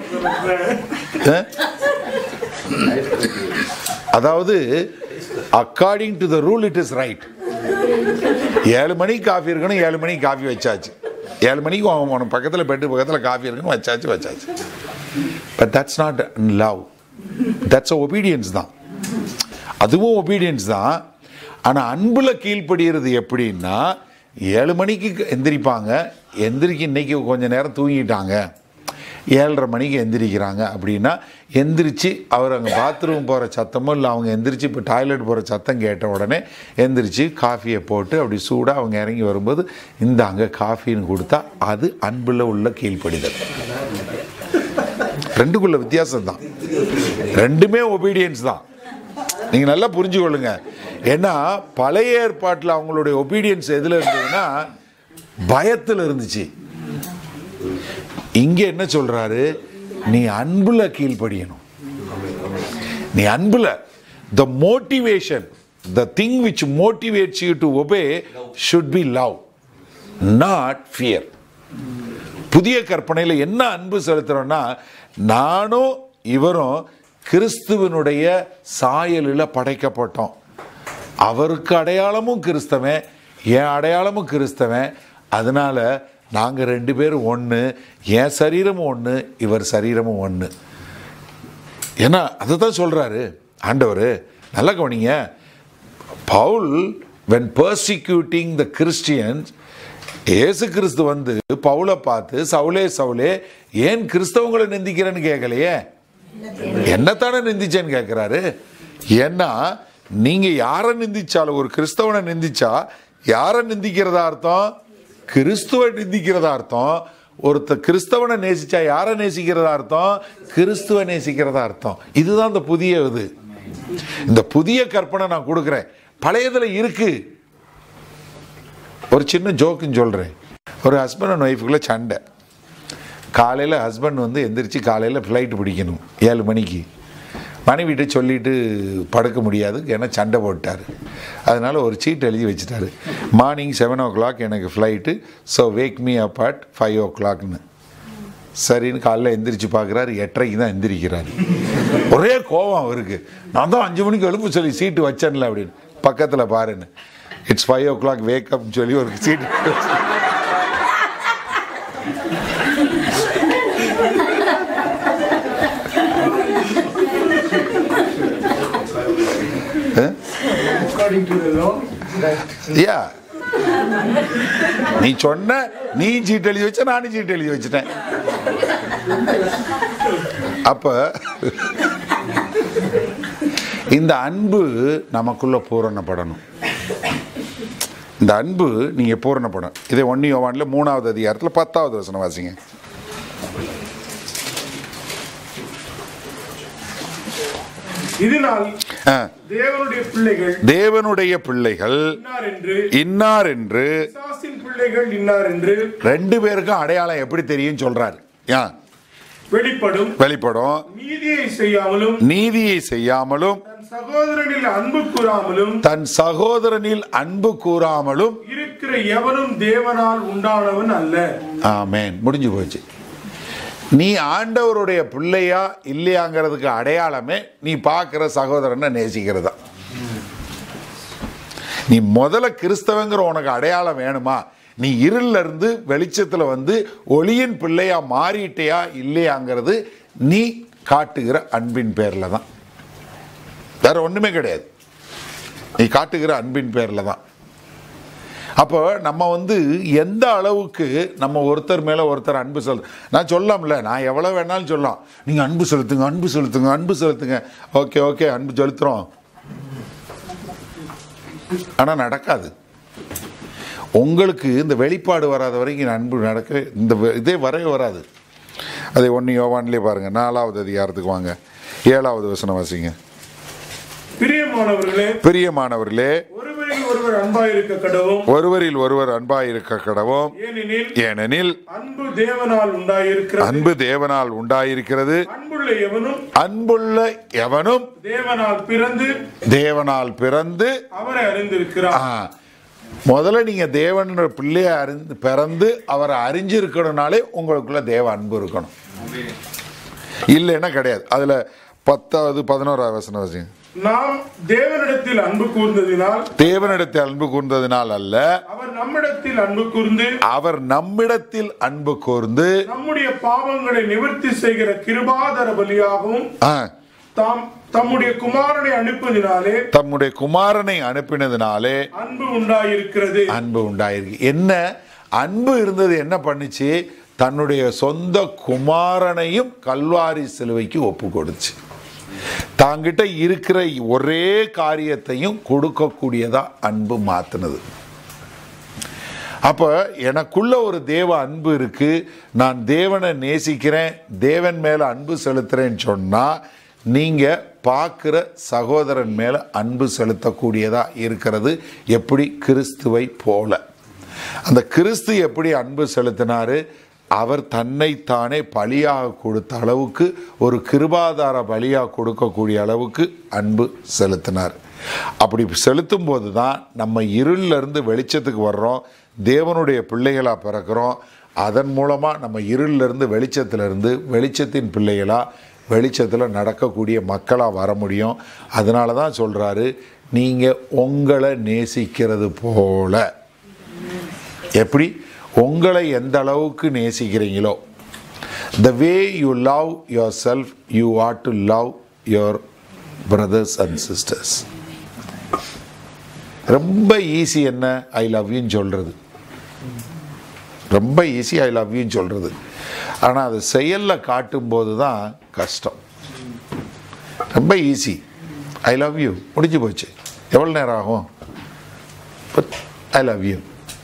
அதாவது according to the rule it is right ஏழு மணிக்கு காஃபி இருக்கணும் ஏழு மணிக்கு காஃபி வச்சாச்சு ஏழு மணிக்கு உன் உன் பக்கத்தில் பெட்டு பக்கத்தில் காஃபி இருக்கணும் வச்சாச்சு வச்சாச்சு but that's not love that's obedience தான் அதுவும் ஒபீடியன்ஸ் தான் ஆனால் அன்பில் கீழ்ப்படுகிறது எப்படின்னா ஏழு மணிக்கு எந்திரிப்பாங்க எந்திரிக்க இன்னைக்கு கொஞ்ச நேரம் தூங்கிட்டாங்க ஏழரை மணிக்கு எந்திரிக்கிறாங்க அப்படின்னா எந்திரிச்சு அவர் அங்கே பாத்ரூம் போகிற சத்தமோ இல்லை அவங்க எந்திரிச்சு இப்போ டாய்லெட் போகிற சத்தம் கேட்ட உடனே எந்திரிச்சு காஃபியை போட்டு அப்படி சூடாக அவங்க இறங்கி வரும்போது இந்த அங்கே காஃபின்னு கொடுத்தா அது அன்பில் உள்ள கீழ்ப்படிதல் ரெண்டுக்குள்ள வித்தியாசம் தான் ரெண்டுமே ஒபீடியன்ஸ் தான் நீங்க நல்லா புரிஞ்சுக்கொள்ளுங்க ஏன்னா பழைய ஏற்பாட்டில் அவங்களுடைய ஒபீடியன்ஸ் எதுல இருந்ததுன்னா பயத்தில் இருந்துச்சு இங்க என்ன சொல்றாரு நீ அன்புல கீழ்ப்படியணும் நீ அன்புல the motivation the thing which motivates you to obey should be love not fear புதிய கற்பனையில் என்ன அன்பு செலுத்துறோம்னா நானும் இவரும் கிறிஸ்துவனுடைய சாயலில் படைக்கப்பட்டோம் அவருக்கு அடையாளமும் கிறிஸ்தவன் என் அடையாளமும் கிறிஸ்தவன் அதனால நாங்கள் ரெண்டு பேரும் ஒன்று என் சரீரமும் ஒன்று இவர் சரீரமும் ஒன்று ஏன்னா அதை தான் சொல்கிறாரு ஆண்டவர் நல்லா கவனிங்க Paul when persecuting the Christians இயேசு கிறிஸ்து வந்து பவுலை பார்த்து சவுலே சவுலே ஏன் கிறிஸ்தவங்களை நிந்திக்கிறேன்னு கேட்கலையே என்னத்தானே நிந்திச்சேன்னு கேட்குறாரு ஏன்னா நீங்க யாரை நிந்திச்சாலும் ஒரு கிறிஸ்தவனை நிந்திச்சா யாரை நிந்திக்கிறதா அர்த்தம் கிறிஸ்துவை நிந்திக்கிறதா அர்த்தம் ஒருத்த கிறிஸ்தவனை நேசிச்சா யாரை நேசிக்கிறதா அர்த்தம் கிறிஸ்துவை நேசிக்கிறதா அர்த்தம் இதுதான் இந்த புதிய இது இந்த புதிய கற்பனை நான் கொடுக்குறேன் பழையதுல இருக்கு ஒரு சின்ன ஜோக்குன்னு சொல்கிறேன் ஒரு ஹஸ்பண்ட் அண்ட் ஒய்ஃபுக்குள்ள சண்டை காலையில் ஹஸ்பண்ட் வந்து எந்திரிச்சு காலையில் ஃப்ளைட் பிடிக்கணும் ஏழு மணிக்கு மனைவிட்ட சொல்லிட்டு படுக்க முடியாது ஏன்னா சண்டை போட்டார் அதனால் ஒரு சீட் எழுதி வச்சுட்டாரு மார்னிங் செவன் ஓ கிளாக் எனக்கு flight so wake me up at five ஓ கிளாக்னு சரின்னு காலைல எந்திரிச்சு பார்க்குறாரு எட்டரைக்கு தான் எந்திரிக்கிறாரு ஒரே கோவம் அவருக்கு நான் தான் அஞ்சு மணிக்கு எழுப்பு சொல்லி சீட்டு வச்சேன்ல அப்படின்னு பக்கத்தில் பாருன்னு இட்ஸ் ஃபைவ் ஓ கிளாக் வேக்கப்னு சொல்லி ஒரு சீட்டு According to the law, யா நீ சொன்ன நீ சீட் எழுதி வச்ச நானும் சீட் எழுதி வச்சுட்டேன் அப்ப இந்த அன்பு நமக்குள்ள பூரணப்படணும் இந்த அன்பு நீங்க பூரணப்படும் இதை ஒன்னி யோவான்ல மூணாவது அதிகாரத்துல பத்தாவது வசனம் வாசிங்க இதனால் ஆ, தேவனுடைய பிள்ளைகள் தேவனுடைய பிள்ளைகள் இன்னார் என்று இன்னார் என்று பிசாசின் பிள்ளைகள் இன்னார் என்று ரெண்டு பேருக்கும் அடையாளம் எப்படி தெரியும் சொல்றாரு ஆ, வெளிப்படும் வெளிப்படும் நீதியை செய்யாமலும் நீதியை செய்யாமலும் தன் சகோதரனில் அன்பு கூறாமலும் தன் சகோதரனில் அன்பு கூறாமலும் இருக்கிற எவனும் தேவனால் உண்டானவன் அல்ல ஆமென் முடிஞ்சு போச்சு நீ ஆண்டவருடைய பிள்ளையா இல்லையாங்கிறதுக்கு அடையாளமே நீ பார்க்கிற சகோதரனை நேசிக்கிறதா நீ முதல்ல கிறிஸ்தவங்கிற உனக்கு அடையாளம் வேணுமா நீ இருள்ல இருந்து வெளிச்சத்துல வந்து ஒளியின் பிள்ளையா மாறிட்டியா இல்லையாங்கிறது நீ காட்டுகிற அன்பின் பேர்ல தான் வேற ஒண்ணுமே கிடையாது நீ காட்டுகிற அன்பின் பேர்ல தான் அப்போ நம்ம வந்து எந்த அளவுக்கு நம்ம ஒருத்தர் மேலே ஒருத்தர் அன்பு செலுத்து நான் சொல்லலாம்ல நான் எவ்வளோ வேணாலும் சொல்லலாம் நீங்கள் அன்பு செலுத்துங்க அன்பு செலுத்துங்க அன்பு செலுத்துங்க ஓகே ஓகே அன்பு செலுத்துகிறோம் ஆனால் நடக்காது உங்களுக்கு இந்த வெளிப்பாடு வராத வரைக்கும் அன்பு நடக்க இந்த வ- இதே வரவே வராது அதை ஒன்று யோவான்லேயே பாருங்கள் நாலாவது அதிகாரத்துக்கு வாங்க ஏழாவது வசனம் வாசிங்க பிரியமானவர்களே பிரியமானவர்களே ஒருவரில் ஒருவர் அன்பாயிருக்க கடவும் ஒருவரில் ஒருவர் அன்பாயிருக்க கடவும் ஏனெனில் ஏனெனில் அன்பு தேவனால் உண்டாயிருக்கிறது அன்பு தேவனால் உண்டாயிருக்கிறது அன்புள்ள எவனும் அன்புள்ள எவனும் தேவனால் பிறந்து தேவனால் பிறந்து அவரை அறிந்திருக்கிறார் ஆ, முதல்ல நீங்க தேவன் பிள்ளைய அறிந்து பிறந்து அவரை அறிஞ்சிருக்கணும்னாலே உங்களுக்குள்ள தேவ அன்பு இருக்கணும் இல்லைன்னா கிடையாது அதுல பத்தாவது பதினோராவது வசனம் வாசிங்க. நாம் தேவனிடத்தில் அன்பு கூர்ந்ததினால் தேவனிடத்தில் அன்பு கூர்ந்ததினால் அல்ல அவர் நம்மிடத்தில் அன்பு கூர்ந்து அவர் நம்மிடத்தில் அன்பு கூர்ந்து நம்முடைய பாவங்களை நிவர்த்தி செய்கிற கிருபாதர பலியாகவும் ஆ, தாம் தம்முடைய குமாரனை அனுப்பதினாலே தம்முடைய குமாரனை அனுப்பினதினாலே அன்பு உண்டாயிருக்கிறது அன்பு உண்டாயிருக்கு என்ன அன்பு இருந்தது என்ன பண்ணுச்சு தன்னுடைய சொந்த குமாரனையும் கல்வாரி சிலுவைக்கு ஒப்பு கொடுச்சு தாங்கிட்ட இருக்கிற ஒரே காரியத்தையும் கொடுக்கக்கூடியதா அன்பு மாத்துனது அப்ப எனக்குள்ள ஒரு தேவ அன்பு இருக்கு நான் தேவனை நேசிக்கிறேன் தேவன் மேல அன்பு செலுத்துறேன்னு சொன்னா நீங்க பார்க்கிற சகோதரன் மேல அன்பு செலுத்தக்கூடியதா இருக்கிறது எப்படி கிறிஸ்துவை போல அந்த கிறிஸ்து எப்படி அன்பு செலுத்தினாரு அவர் தன்னைத்தானே பலியாக கொடுத்த அளவுக்கு ஒரு கிருபாதார பலியாக கொடுக்கக்கூடிய அளவுக்கு அன்பு செலுத்தினார் அப்படி செலுத்தும் போது தான் நம்ம இருள்ல இருந்து வெளிச்சத்துக்கு வர்றோம் தேவனுடைய பிள்ளைகளாக பிறக்கிறோம் அதன் மூலமாக நம்ம இருள்ல இருந்து வெளிச்சத்துல இருந்து வெளிச்சத்தின் பிள்ளைகளாக வெளிச்சத்தில் நடக்கக்கூடிய மக்களாக வர முடியும் அதனால தான் சொல்கிறாரு நீங்கள் உங்களை நேசிக்கிறது போல எப்படி உங்களை எந்த அளவுக்கு நேசிக்கிறீங்களோ the way you love yourself you ought to love your brothers and sisters ரொம்ப ஈஸி என்ன ஐ லவ் யூன்னு சொல்கிறது ரொம்ப ஈஸி ஐ லவ் யூன்னு சொல்கிறது ஆனால் அது செயலில் காட்டும்போது தான் கஷ்டம் ரொம்ப ஈஸி ஐ லவ் யூ முடிஞ்சு போச்சு எவ்வளோ நேரம் ஆகும் பட் ஐ லவ் யூ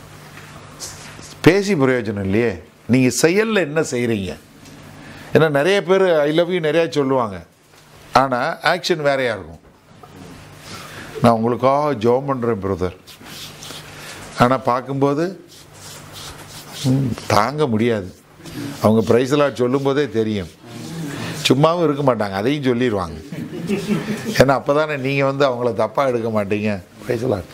பேசி பிரயோஜனம் இல்லையே நீங்கள் செயலில் என்ன செய்கிறீங்க ஏன்னா நிறைய பேர் ஐ லவ் யூ நிறையா சொல்லுவாங்க ஆனால் ஆக்ஷன் வேறையா இருக்கும் நான் உங்களுக்காக ஜோம் பண்ணுறேன் பிரதர் ஆனால் பார்க்கும்போது ம், தாங்க முடியாது அவங்க ப்ரைஸ்லாட் சொல்லும்போதே தெரியும் சும்மாவும் இருக்க மாட்டாங்க அதையும் சொல்லிடுவாங்க ஏன்னா அப்போ தானே நீங்கள் வந்து அவங்கள தப்பாக எடுக்க மாட்டீங்க ப்ரைஸ்லாட்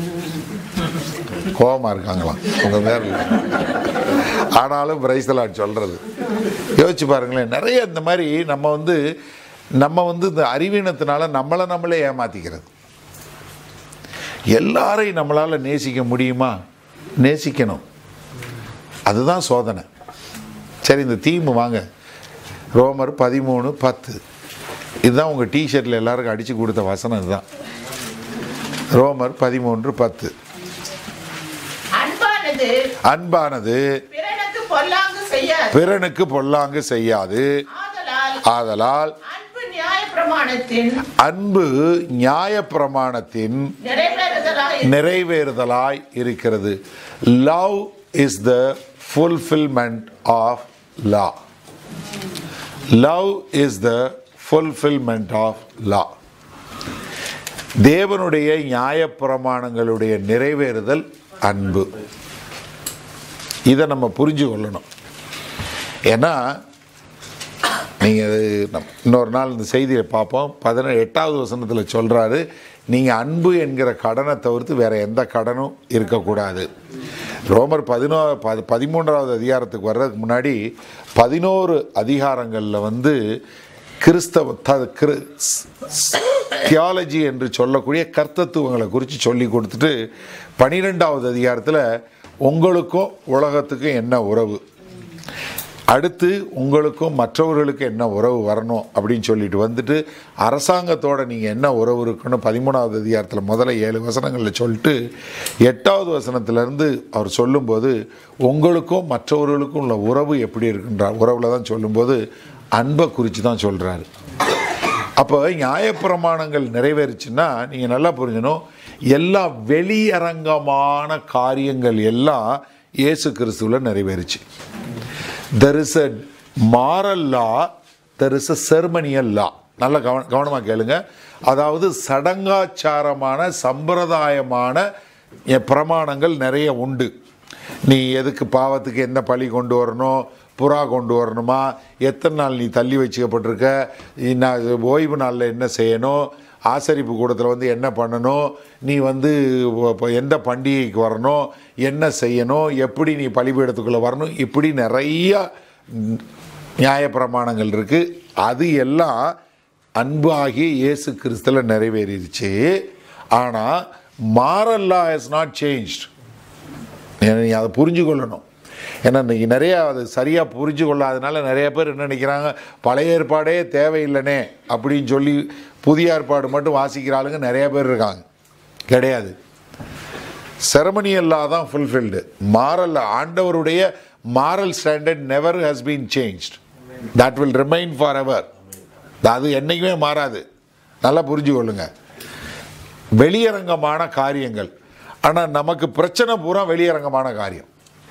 கோபமாக இருக்காங்களாம் உங்கள் பேரில் ஆனாலும் பிரைஸ்லாட் சொல்கிறது யோசிச்சு பாருங்களேன் நிறைய இந்த மாதிரி நம்ம வந்து நம்ம வந்து இந்த அறிவீனத்தினால நம்மளை நம்மளே ஏமாத்திக்கிறது எல்லாரையும் நம்மளால் நேசிக்க முடியுமா நேசிக்கணும் அதுதான் சோதனை சரி இந்த தீம் வாங்க ரோமர் பதிமூணு பத்து இதுதான் உங்கள் டிஷர்ட்டில் எல்லாருக்கும் அடித்து கொடுத்த வசனம் இதுதான் ரோமர் பதிமூன்று பத்து அன்பானது அன்பானது பிறனுக்கு பொல்லாங்கு செய்யாது பிறனுக்கு பொல்லாங்கு செய்யாது ஆதலால் ஆதலால் அன்பு நியாய பிரமாணத்தின் அன்பு நியாயப்பிரமாணத்தின் நிறைவேறுதலாய் நிறைவேறுதலாய் இருக்கிறது love is the fulfilment of law love is the fulfilment of law தேவனுடைய நியாயப்பிரமாணங்களுடைய நிறைவேறுதல் அன்பு இதை நம்ம புரிஞ்சு கொள்ளணும் ஏன்னா நீங்கள் இன்னொரு நாள் இந்த செய்தியை பார்ப்போம் பதினேழு எட்டாவது வசனத்தில் சொல்கிறாரு நீங்கள் அன்பு என்கிற கடனை தவிர்த்து வேற எந்த கடனும் இருக்கக்கூடாது ரோமர் பதினோ பதி பதிமூன்றாவது அதிகாரத்துக்கு வர்றதுக்கு முன்னாடி பதினோரு அதிகாரங்களில் வந்து கிறிஸ்தவ த கிரு தியாலஜி என்று சொல்லக்கூடிய கர்த்தத்துவங்களை குறித்து சொல்லி கொடுத்துட்டு பனிரெண்டாவது அதிகாரத்தில் உங்களுக்கும் உலகத்துக்கும் என்ன உறவு அடுத்து உங்களுக்கும் மற்றவர்களுக்கும் என்ன உறவு வரணும் அப்படின்னு சொல்லிட்டு வந்துட்டு அரசாங்கத்தோட நீங்கள் என்ன உறவு இருக்குன்னு பதிமூணாவது அதிகாரத்தில் முதல்ல ஏழு வசனங்களில் சொல்லிட்டு எட்டாவது வசனத்திலேருந்து அவர் சொல்லும்போது உங்களுக்கும் மற்றவர்களுக்கும் உள்ள உறவு எப்படி இருக்குன்றார் உறவில் தான் சொல்லும்போது அன்பை குறித்து தான் சொல்கிறாரு அப்போ நியாயப்பிரமாணங்கள் நிறைவேறுச்சுன்னா நீங்கள் நல்லா புரிஞ்சணும் எல்லா வெளியரங்கமான காரியங்கள் எல்லாம் இயேசு கிறிஸ்துவில் நிறைவேறுச்சு there is a moral law there is a ceremonial law நல்ல கவன கவனமாக கேளுங்க அதாவது சடங்காச்சாரமான சம்பிரதாயமான எ- பிரமாணங்கள் நிறைய உண்டு நீ எதுக்கு பாவத்துக்கு என்ன பழி கொண்டு வரணும் புறா கொண்டு வரணுமா எத்தனை நாள் நீ தள்ளி வச்சுக்கப்பட்டிருக்க இன்ன- ஓய்வு நாளில் என்ன செய்யணும் ஆசரிப்பு கூடத்தில் வந்து என்ன பண்ணணும் நீ வந்து இப்போ எந்த பண்டிகைக்கு வரணும் என்ன செய்யணும் எப்படி நீ பலிபீடத்துக்குள்ளே வரணும் இப்படி நிறைய நியாயப்பிரமாணங்கள் இருக்குது அது எல்லாம் அன்பு ஆகிய இயேசு கிறிஸ்துல நிறைவேறிடுச்சு ஆனால் மாரல்லா ஹஸ் நாட் சேஞ்ச்ட் நீ அதை புரிஞ்சு கொள்ளணும் ஏன்னா இன்னைக்கு நிறையா அது சரியாக புரிஞ்சு கொள்ளாதனால நிறைய பேர் என்ன நினைக்கிறாங்க பழைய ஏற்பாடே தேவையில்லைனே அப்படின்னு சொல்லி புதிய ஏற்பாடு மட்டும் வாசிக்கிற ஆளுங்க நிறைய பேர் இருக்காங்க கிடையாது செரமனியல்லா தான் ஃபுல்ஃபில்டு மாரல் ஆண்டவருடைய moral standard never has been changed that will remain for ever அது என்னைக்குமே மாறாது நல்லா புரிஞ்சு கொள்ளுங்க வெளியரங்கமான காரியங்கள் ஆனால் நமக்கு பிரச்சனை பூரா வெளியரங்கமான காரியம்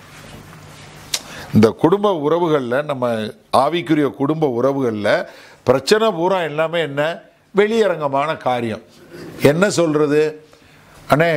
இந்த குடும்ப உறவுகளில் நம்ம ஆவிக்குரிய குடும்ப உறவுகளில் பிரச்சனை பூரா எல்லாமே என்ன வெளியரங்கமான காரியம் என்ன சொல்றது அண்ணே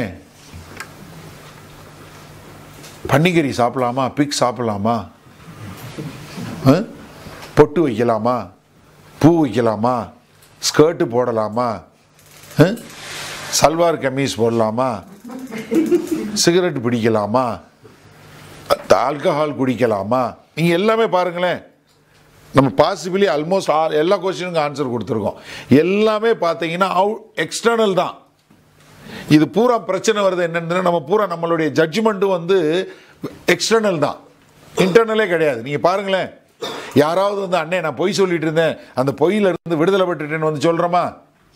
பன்னிக்கறி சாப்பிடலாமா பிக் சாப்பிடலாமா ஆ? பொட்டு வைக்கலாமா பூ வைக்கலாமா ஸ்கர்ட்டு போடலாமா ஆ? சல்வார் கமீஸ் போடலாமா சிகரெட் பிடிக்கலாமா ஆல்கஹால் குடிக்கலாமா நீங்கள் எல்லாமே பாருங்களேன் நம்ம பாசிபிளி ஆல்மோஸ்ட் ஆல் எல்லா கொஸ்டினுக்கும் ஆன்சர் கொடுத்துருக்கோம் எல்லாமே பார்த்தீங்கன்னா அவு எக்ஸ்டர்னல் தான் இது பூரா பிரச்சனை வருது என்னன்னு நம்ம பூரா நம்மளுடைய ஜட்ஜ்மெண்ட்டும் வந்து எக்ஸ்டர்னல் தான் இன்டர்னலே கிடையாது நீங்கள் பாருங்களேன் யாராவது வந்து அண்ணே நான் பொய் சொல்லிட்டு இருந்தேன் அந்த பொய்யில இருந்து விடுதலை பெற்றுட்டேன்னு வந்து சொல்கிறோமா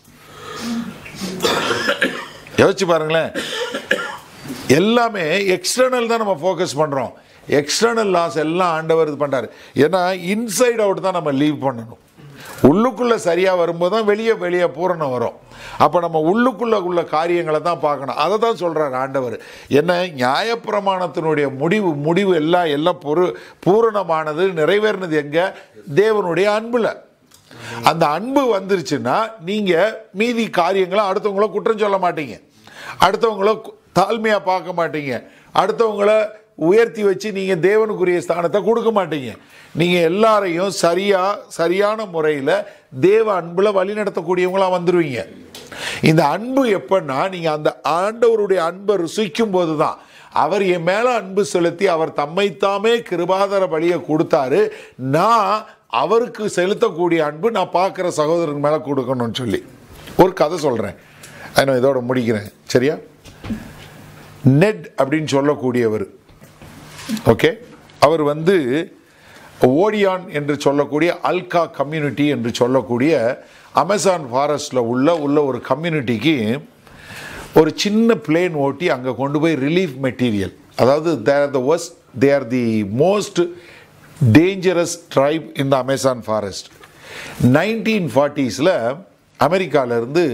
யோசிச்சு பாருங்களேன் எல்லாமே எக்ஸ்டர்னல் தான் நம்ம ஃபோக்கஸ் பண்ணுறோம் எக்ஸ்டர்னல் லாஸ் எல்லாம் ஆண்டவர் இது பண்ணுறாரு ஏன்னா இன்சைட் அவுட் தான் நம்ம லீவ் பண்ணணும் உள்ளுக்குள்ளே சரியாக வரும்போது தான் வெளியே வெளியே பூரணம் வரும் அப்போ நம்ம உள்ளுக்குள்ளே உள்ள காரியங்களை தான் பார்க்கணும் அதை தான் சொல்கிறார் ஆண்டவர் என்ன நியாயப்பிரமாணத்தினுடைய முடிவு முடிவு எல்லாம் எல்லாம் பொரு பூரணமானது நிறைவேறினது எங்கே தேவனுடைய அன்பில் அந்த அன்பு வந்துருச்சுன்னா நீங்கள் மீதி காரியங்களை அடுத்தவங்கள குற்றம் சொல்ல மாட்டீங்க அடுத்தவங்கள கு- தாழ்மையா பார்க்க மாட்டீங்க அடுத்தவங்கள உயர்த்தி வச்சு நீங்க தேவனுக்குரிய ஸ்தானத்தை கொடுக்க மாட்டீங்க நீங்க எல்லாரையும் சரியா சரியான முறையில் தேவ அன்புல வழி நடத்தக்கூடியவங்களா வந்துருவீங்க இந்த அன்பு எப்பன்னா நீங்க அந்த ஆண்டவருடைய அன்பை ருசிக்கும் போது தான் அவர் என் மேல அன்பு செலுத்தி அவர் தம்மைத்தாமே கிருபாதர பலியை கொடுத்தாரு நான் அவருக்கு செலுத்தக்கூடிய அன்பு நான் பார்க்குற சகோதரன் மேலே கொடுக்கணும்னு சொல்லி ஒரு கதை சொல்கிறேன் நான் இதோட முடிக்கிறேன் சரியா நெட் அப்படின்னு சொல்லக்கூடியவர் ஓகே அவர் வந்து ஓடியான் என்று சொல்லக்கூடிய அல்கா கம்யூனிட்டி என்று சொல்லக்கூடிய அமேசான் ஃபாரஸ்டில் உள்ள உள்ள ஒரு கம்யூனிட்டிக்கு ஒரு சின்ன பிளேன் ஓட்டி அங்கே கொண்டு போய் ரிலீஃப் மெட்டீரியல் அதாவது there the most they are the most dangerous tribe in the Amazon forest nineteen ஃபார்ட்டிஸில் அமெரிக்காவிலேருந்து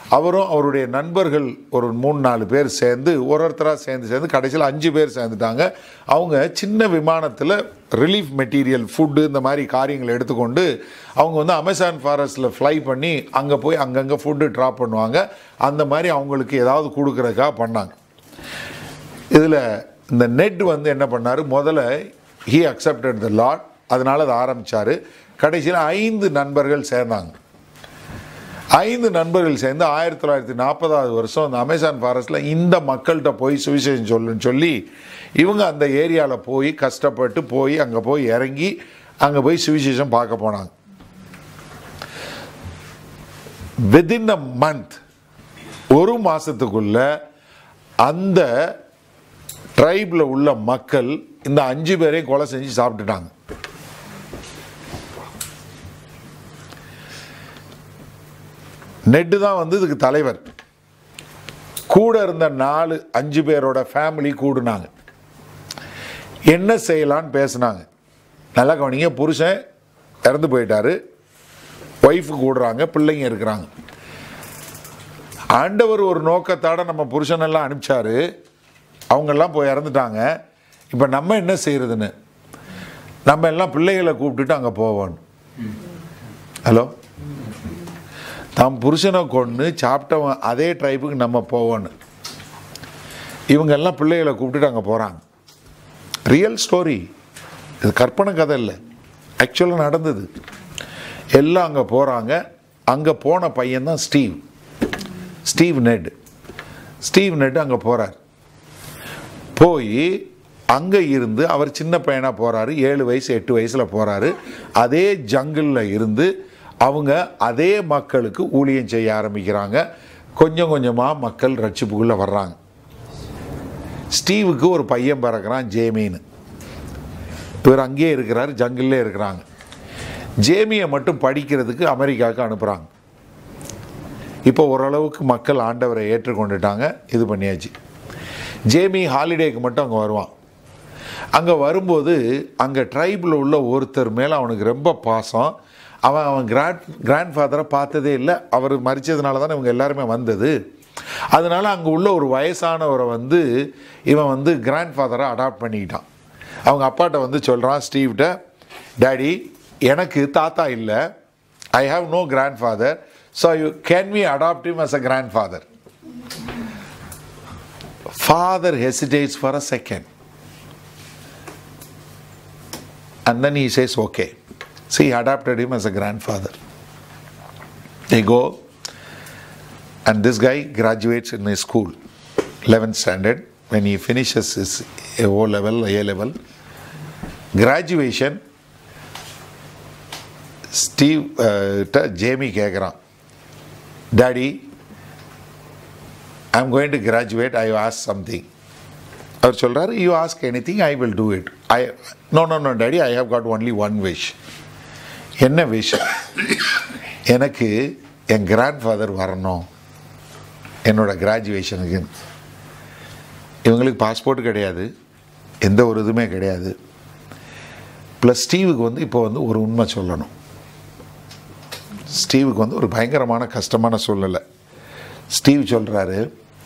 அவரும் அவருடைய நண்பர்கள் ஒரு மூணு நாலு பேர் சேர்ந்து ஒரு ஒருத்தராக சேர்ந்து சேர்ந்து கடைசியில் அஞ்சு பேர் சேர்ந்துட்டாங்க அவங்க சின்ன விமானத்தில் ரிலீஃப் மெட்டீரியல் ஃபுட்டு இந்த மாதிரி காரியங்களை எடுத்துக்கொண்டு அவங்க வந்து அமேசான் ஃபாரஸ்ட்டில் ஃப்ளை பண்ணி அங்கே போய் அங்கங்கே ஃபுட்டு ட்ராப் பண்ணுவாங்க அந்த மாதிரி அவங்களுக்கு ஏதாவது கொடுக்குறதுக்காக பண்ணாங்க இதில் இந்த நெட் வந்து என்ன பண்ணார் முதல்ல ஹி அக்செப்டட் த லாட் அதனால் அதை ஆரம்பித்தார் கடைசியில் ஐந்து நண்பர்கள் சேர்ந்தாங்க ஐந்து நண்பர்கள் சேர்ந்து ஆயிரத்தி தொள்ளாயிரத்தி நாற்பதாவது வருஷம் அந்த அமேசான் ஃபாரஸ்ட்டில் இந்த மக்கள்கிட்ட போய் சுவிசேஷம் சொல்லுன்னு சொல்லி இவங்க அந்த ஏரியாவில் போய் கஷ்டப்பட்டு போய் அங்கே போய் இறங்கி அங்கே போய் சுவிசேஷம் பார்க்க போனாங்க வித்தின் அ மந்த் ஒரு மாதத்துக்குள்ள அந்த ட்ரைபில் உள்ள மக்கள் இந்த அஞ்சு பேரையும் கொலை செஞ்சு சாப்பிட்டுட்டாங்க நெட்டு தான் வந்து இதுக்கு தலைவர் கூட இருந்த நாலு அஞ்சு பேரோட ஃபேமிலி கூடுனாங்க என்ன செய்யலான்னு பேசுனாங்க நல்லா கவனிங்க புருஷன் இறந்து போயிட்டாரு ஒய்ஃபு கூடுறாங்க பிள்ளைங்க இருக்கிறாங்க ஆண்டவர் ஒரு நோக்கத்தோட நம்ம புருஷனெல்லாம் அனுப்பிச்சாரு அவங்கெல்லாம் போய் இறந்துட்டாங்க இப்போ நம்ம என்ன செய்யறதுன்னு நம்ம எல்லாம் பிள்ளைகளை கூப்பிட்டுட்டு அங்கே போவோம் ஹலோ தம் புருஷனை கொண்டு சாப்பிட்டவன் அதே ட்ரைபுக்கு நம்ம போவோன்னு இவங்க எல்லாம் பிள்ளைகளை கூப்பிட்டுட்டு அங்கே போகிறாங்க ரியல் ஸ்டோரி இது கற்பனை கதை இல்லை ஆக்சுவலாக நடந்தது எல்லாம் அங்கே போகிறாங்க அங்கே போன பையன் தான் Steve Steve Nett Steve Nett அங்கே போகிறார் போய் அங்கே இருந்து அவர் சின்ன பையனாக போகிறாரு ஏழு வயசு எட்டு வயசில் போகிறாரு அதே ஜங்கிளில் இருந்து அவங்க அதே மக்களுக்கு ஊழியம் செய்ய ஆரம்பிக்கிறாங்க கொஞ்சம் கொஞ்சமாக மக்கள் ரட்சிப்புக்குள்ளே வர்றாங்க ஸ்டீவுக்கு ஒரு பையன் பிறக்கிறான் ஜேமின்னு இவர் அங்கேயே இருக்கிறார் ஜங்கிள்லே இருக்கிறாங்க ஜேமியை மட்டும் படிக்கிறதுக்கு அமெரிக்காவுக்கு அனுப்புகிறாங்க இப்போ ஓரளவுக்கு மக்கள் ஆண்டவரை ஏற்றுக்கொண்டுட்டாங்க இது பண்ணியாச்சு ஜேமி ஹாலிடேக்கு மட்டும் அங்கே வருவான் அங்கே வரும்போது அங்கே ட்ரைபில் உள்ள ஒருத்தர் மேலே அவனுக்கு ரொம்ப பாசம் அவன் அவன் கிராண்ட் கிராண்ட் ஃபாதரை பார்த்ததே இல்லை அவர் மறிச்சதுனால தானே இவங்க எல்லாருமே வந்தது அதனால அங்கே உள்ள ஒரு வயசானவரை வந்து இவன் வந்து கிராண்ட் ஃபாதரை அடாப்ட் பண்ணிக்கிட்டான் அவங்க அப்பாட்ட வந்து சொல்கிறான் ஸ்டீவ்கிட்ட டேடி எனக்கு தாத்தா இல்லை I have no grandfather so you can we adopt him as a grandfather father hesitates for a second and then he says okay see he adopted him as a grandfather they go and this guy graduates in his school 11th standard when he finishes his o level a level graduation Steve Jamie கேட்குறான் daddy I am going to graduate I ask something அவர் சொல்கிறாரு you ask anything I will do it I no no no daddy I have got only one wish என்ன விஷ் எனக்கு என் கிராண்ட் ஃபாதர் வரணும் என்னோட கிராஜுவேஷனுக்கு இவங்களுக்கு பாஸ்போர்ட் கிடையாது எந்த ஒரு இதுவுமே கிடையாது ப்ளஸ் ஸ்டீவுக்கு வந்து இப்போ வந்து ஒரு உண்மை சொல்லணும் ஸ்டீவுக்கு வந்து ஒரு பயங்கரமான கஷ்டமான சூழ்நிலை ஸ்டீவ் சொல்கிறாரு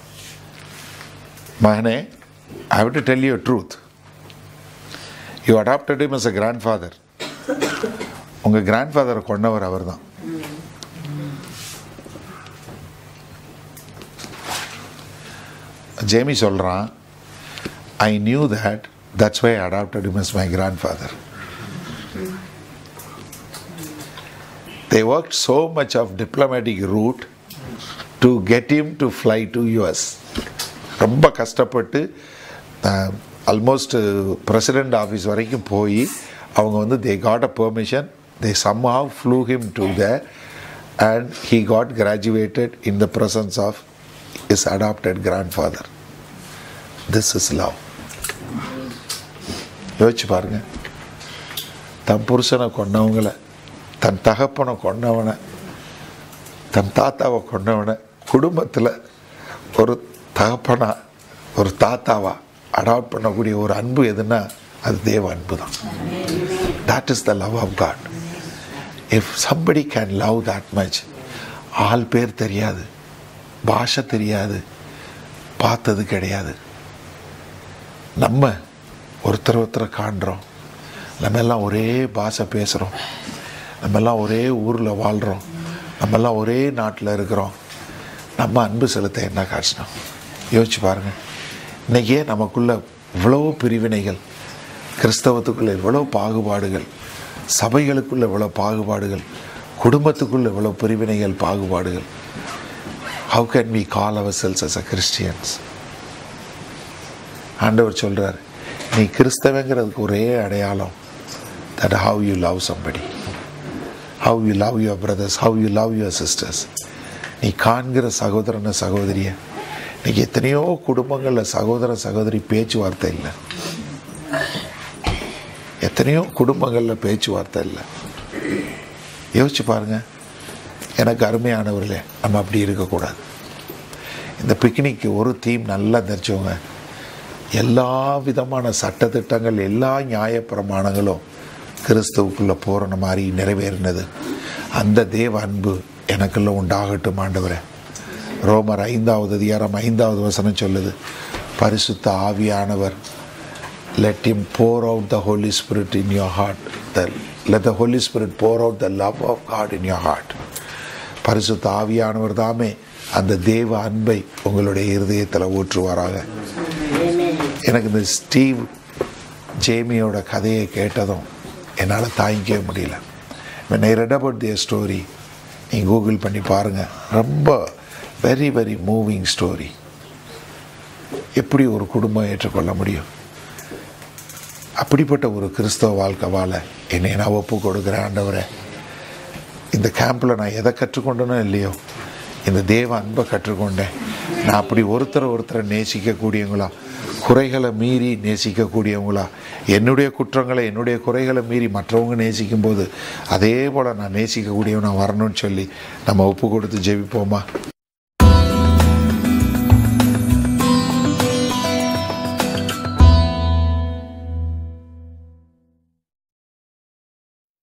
மகனே I have to tell you truth you adopted him as a grandfather உங்கள் கிராண்ட் ஃபாதரை கொண்டவர் அவர் தான் ஜேமி சொல்கிறான் I knew that that's why adopted him as my grandfather they worked so much of diplomatic route to get him to fly to US. ரொம்ப கஷ்டப்பட்டு ஆல்மோஸ்ட் பிரசிடெண்ட் ஆஃபீஸ் வரைக்கும் போய் அவங்க வந்து they got a permission they somehow flew him to the and he got graduated in the presence of his adopted grandfather this is love யோசிச்சு பாருங்க தன் புருஷனை கொண்டவங்களை தன் தகப்பனை கொண்டவனை தன் தாத்தாவை கொண்டவனை குடும்பத்தில் ஒரு தகப்பனா ஒரு தாத்தாவா அடாப்ட் பண்ணக்கூடிய ஒரு அன்பு எதுன்னா அது தேவ அன்பு தான் that is the love of God if somebody can love that much ஆள் பேர் தெரியாது பாஷை தெரியாது பார்த்தது கிடையாது நம்ம ஒருத்தர் ஒருத்தரை காண்றோம் நம்ம எல்லாம் ஒரே பாஷை பேசுகிறோம் நம்ம எல்லாம் ஒரே ஊரில் வாழ்கிறோம் நம்ம எல்லாம் ஒரே நாட்டில் இருக்கிறோம் நம்ம அன்பு செலுத்த என்ன காட்டணும் யோசிச்சு பாருங்கள் இன்றைக்கே நமக்குள்ள இவ்வளோ பிரிவினைகள் கிறிஸ்தவத்துக்குள்ள இவ்வளோ பாகுபாடுகள் சபைகளுக்குள்ள இவ்வளோ பாகுபாடுகள் குடும்பத்துக்குள்ள இவ்வளோ பிரிவினைகள் பாகுபாடுகள் how can we call ourselves as a Christians ஆண்டவர் சொல்கிறார் நீ கிறிஸ்தவங்கிறதுக்கு ஒரே அடையாளம் that how you love somebody how you love your brothers how you love your sisters நீ காண்கிற சகோதரன சகோதரிய இன்னைக்கு எத்தனையோ குடும்பங்களில் சகோதர சகோதரி பேச்சுவார்த்தை இல்லை எத்தனையோ குடும்பங்களில் பேச்சுவார்த்தை இல்லை யோசிச்சு பாருங்க எனக்கு அருமையானவர்களே நம்ம அப்படி இருக்கக்கூடாது இந்த பிக்னிக்கு ஒரு தீம் நல்லா தெரிஞ்சவங்க எல்லா விதமான சட்டத்திட்டங்கள் எல்லா நியாயப்பிரமாணங்களும் கிறிஸ்துவுக்குள்ளே பூரண மாதிரி நிறைவேறினது அந்த தேவ அன்பு எனக்குள்ள உண்டாகட்டும் ஆண்டவரே ரோமர் ஐந்தாவது அதிகாரம் ஐந்தாவது வசனம் சொல்லுது பரிசுத்த ஆவியானவர் let him pour out the Holy Spirit in your heart. The, let the Holy Spirit pour out the love of God in your heart. பரிசுத்த ஆவியானவர் தாமே அந்த தேவ அன்பை உங்களுடைய இருதயத்தில் ஊற்றுவாராக எனக்கு இந்த ஸ்டீவ் ஜேமியோட கதையை கேட்டதும் என்னால் தாங்கிக்கவே முடியல when I read about their story நீ கூகுள் பண்ணி பாருங்கள் ரொம்ப வெரி வெரி மூவிங் ஸ்டோரி எப்படி ஒரு குடும்பம் ஏற்றுக்கொள்ள முடியும் அப்படிப்பட்ட ஒரு கிறிஸ்தவ வாழ்க்கை வாழ என்னை நான் ஒப்பு கொடுக்குறேன் ஆண்டவரே இந்த கேம்பில் நான் எதை கற்றுக்கொண்டனோ இல்லையோ இந்த தேவ அன்பை கற்றுக்கொண்டேன் நான் அப்படி ஒருத்தரை ஒருத்தரை நேசிக்கக்கூடியவங்களா குறைகளை மீறி நேசிக்கக்கூடியவங்களா என்னுடைய குற்றங்களை என்னுடைய குறைகளை மீறி மற்றவங்க நேசிக்கும் போது அதே போல் நான் நேசிக்கக்கூடியவனா வரணும்னு சொல்லி நம்ம ஒப்பு கொடுத்து ஜெபிப்போமா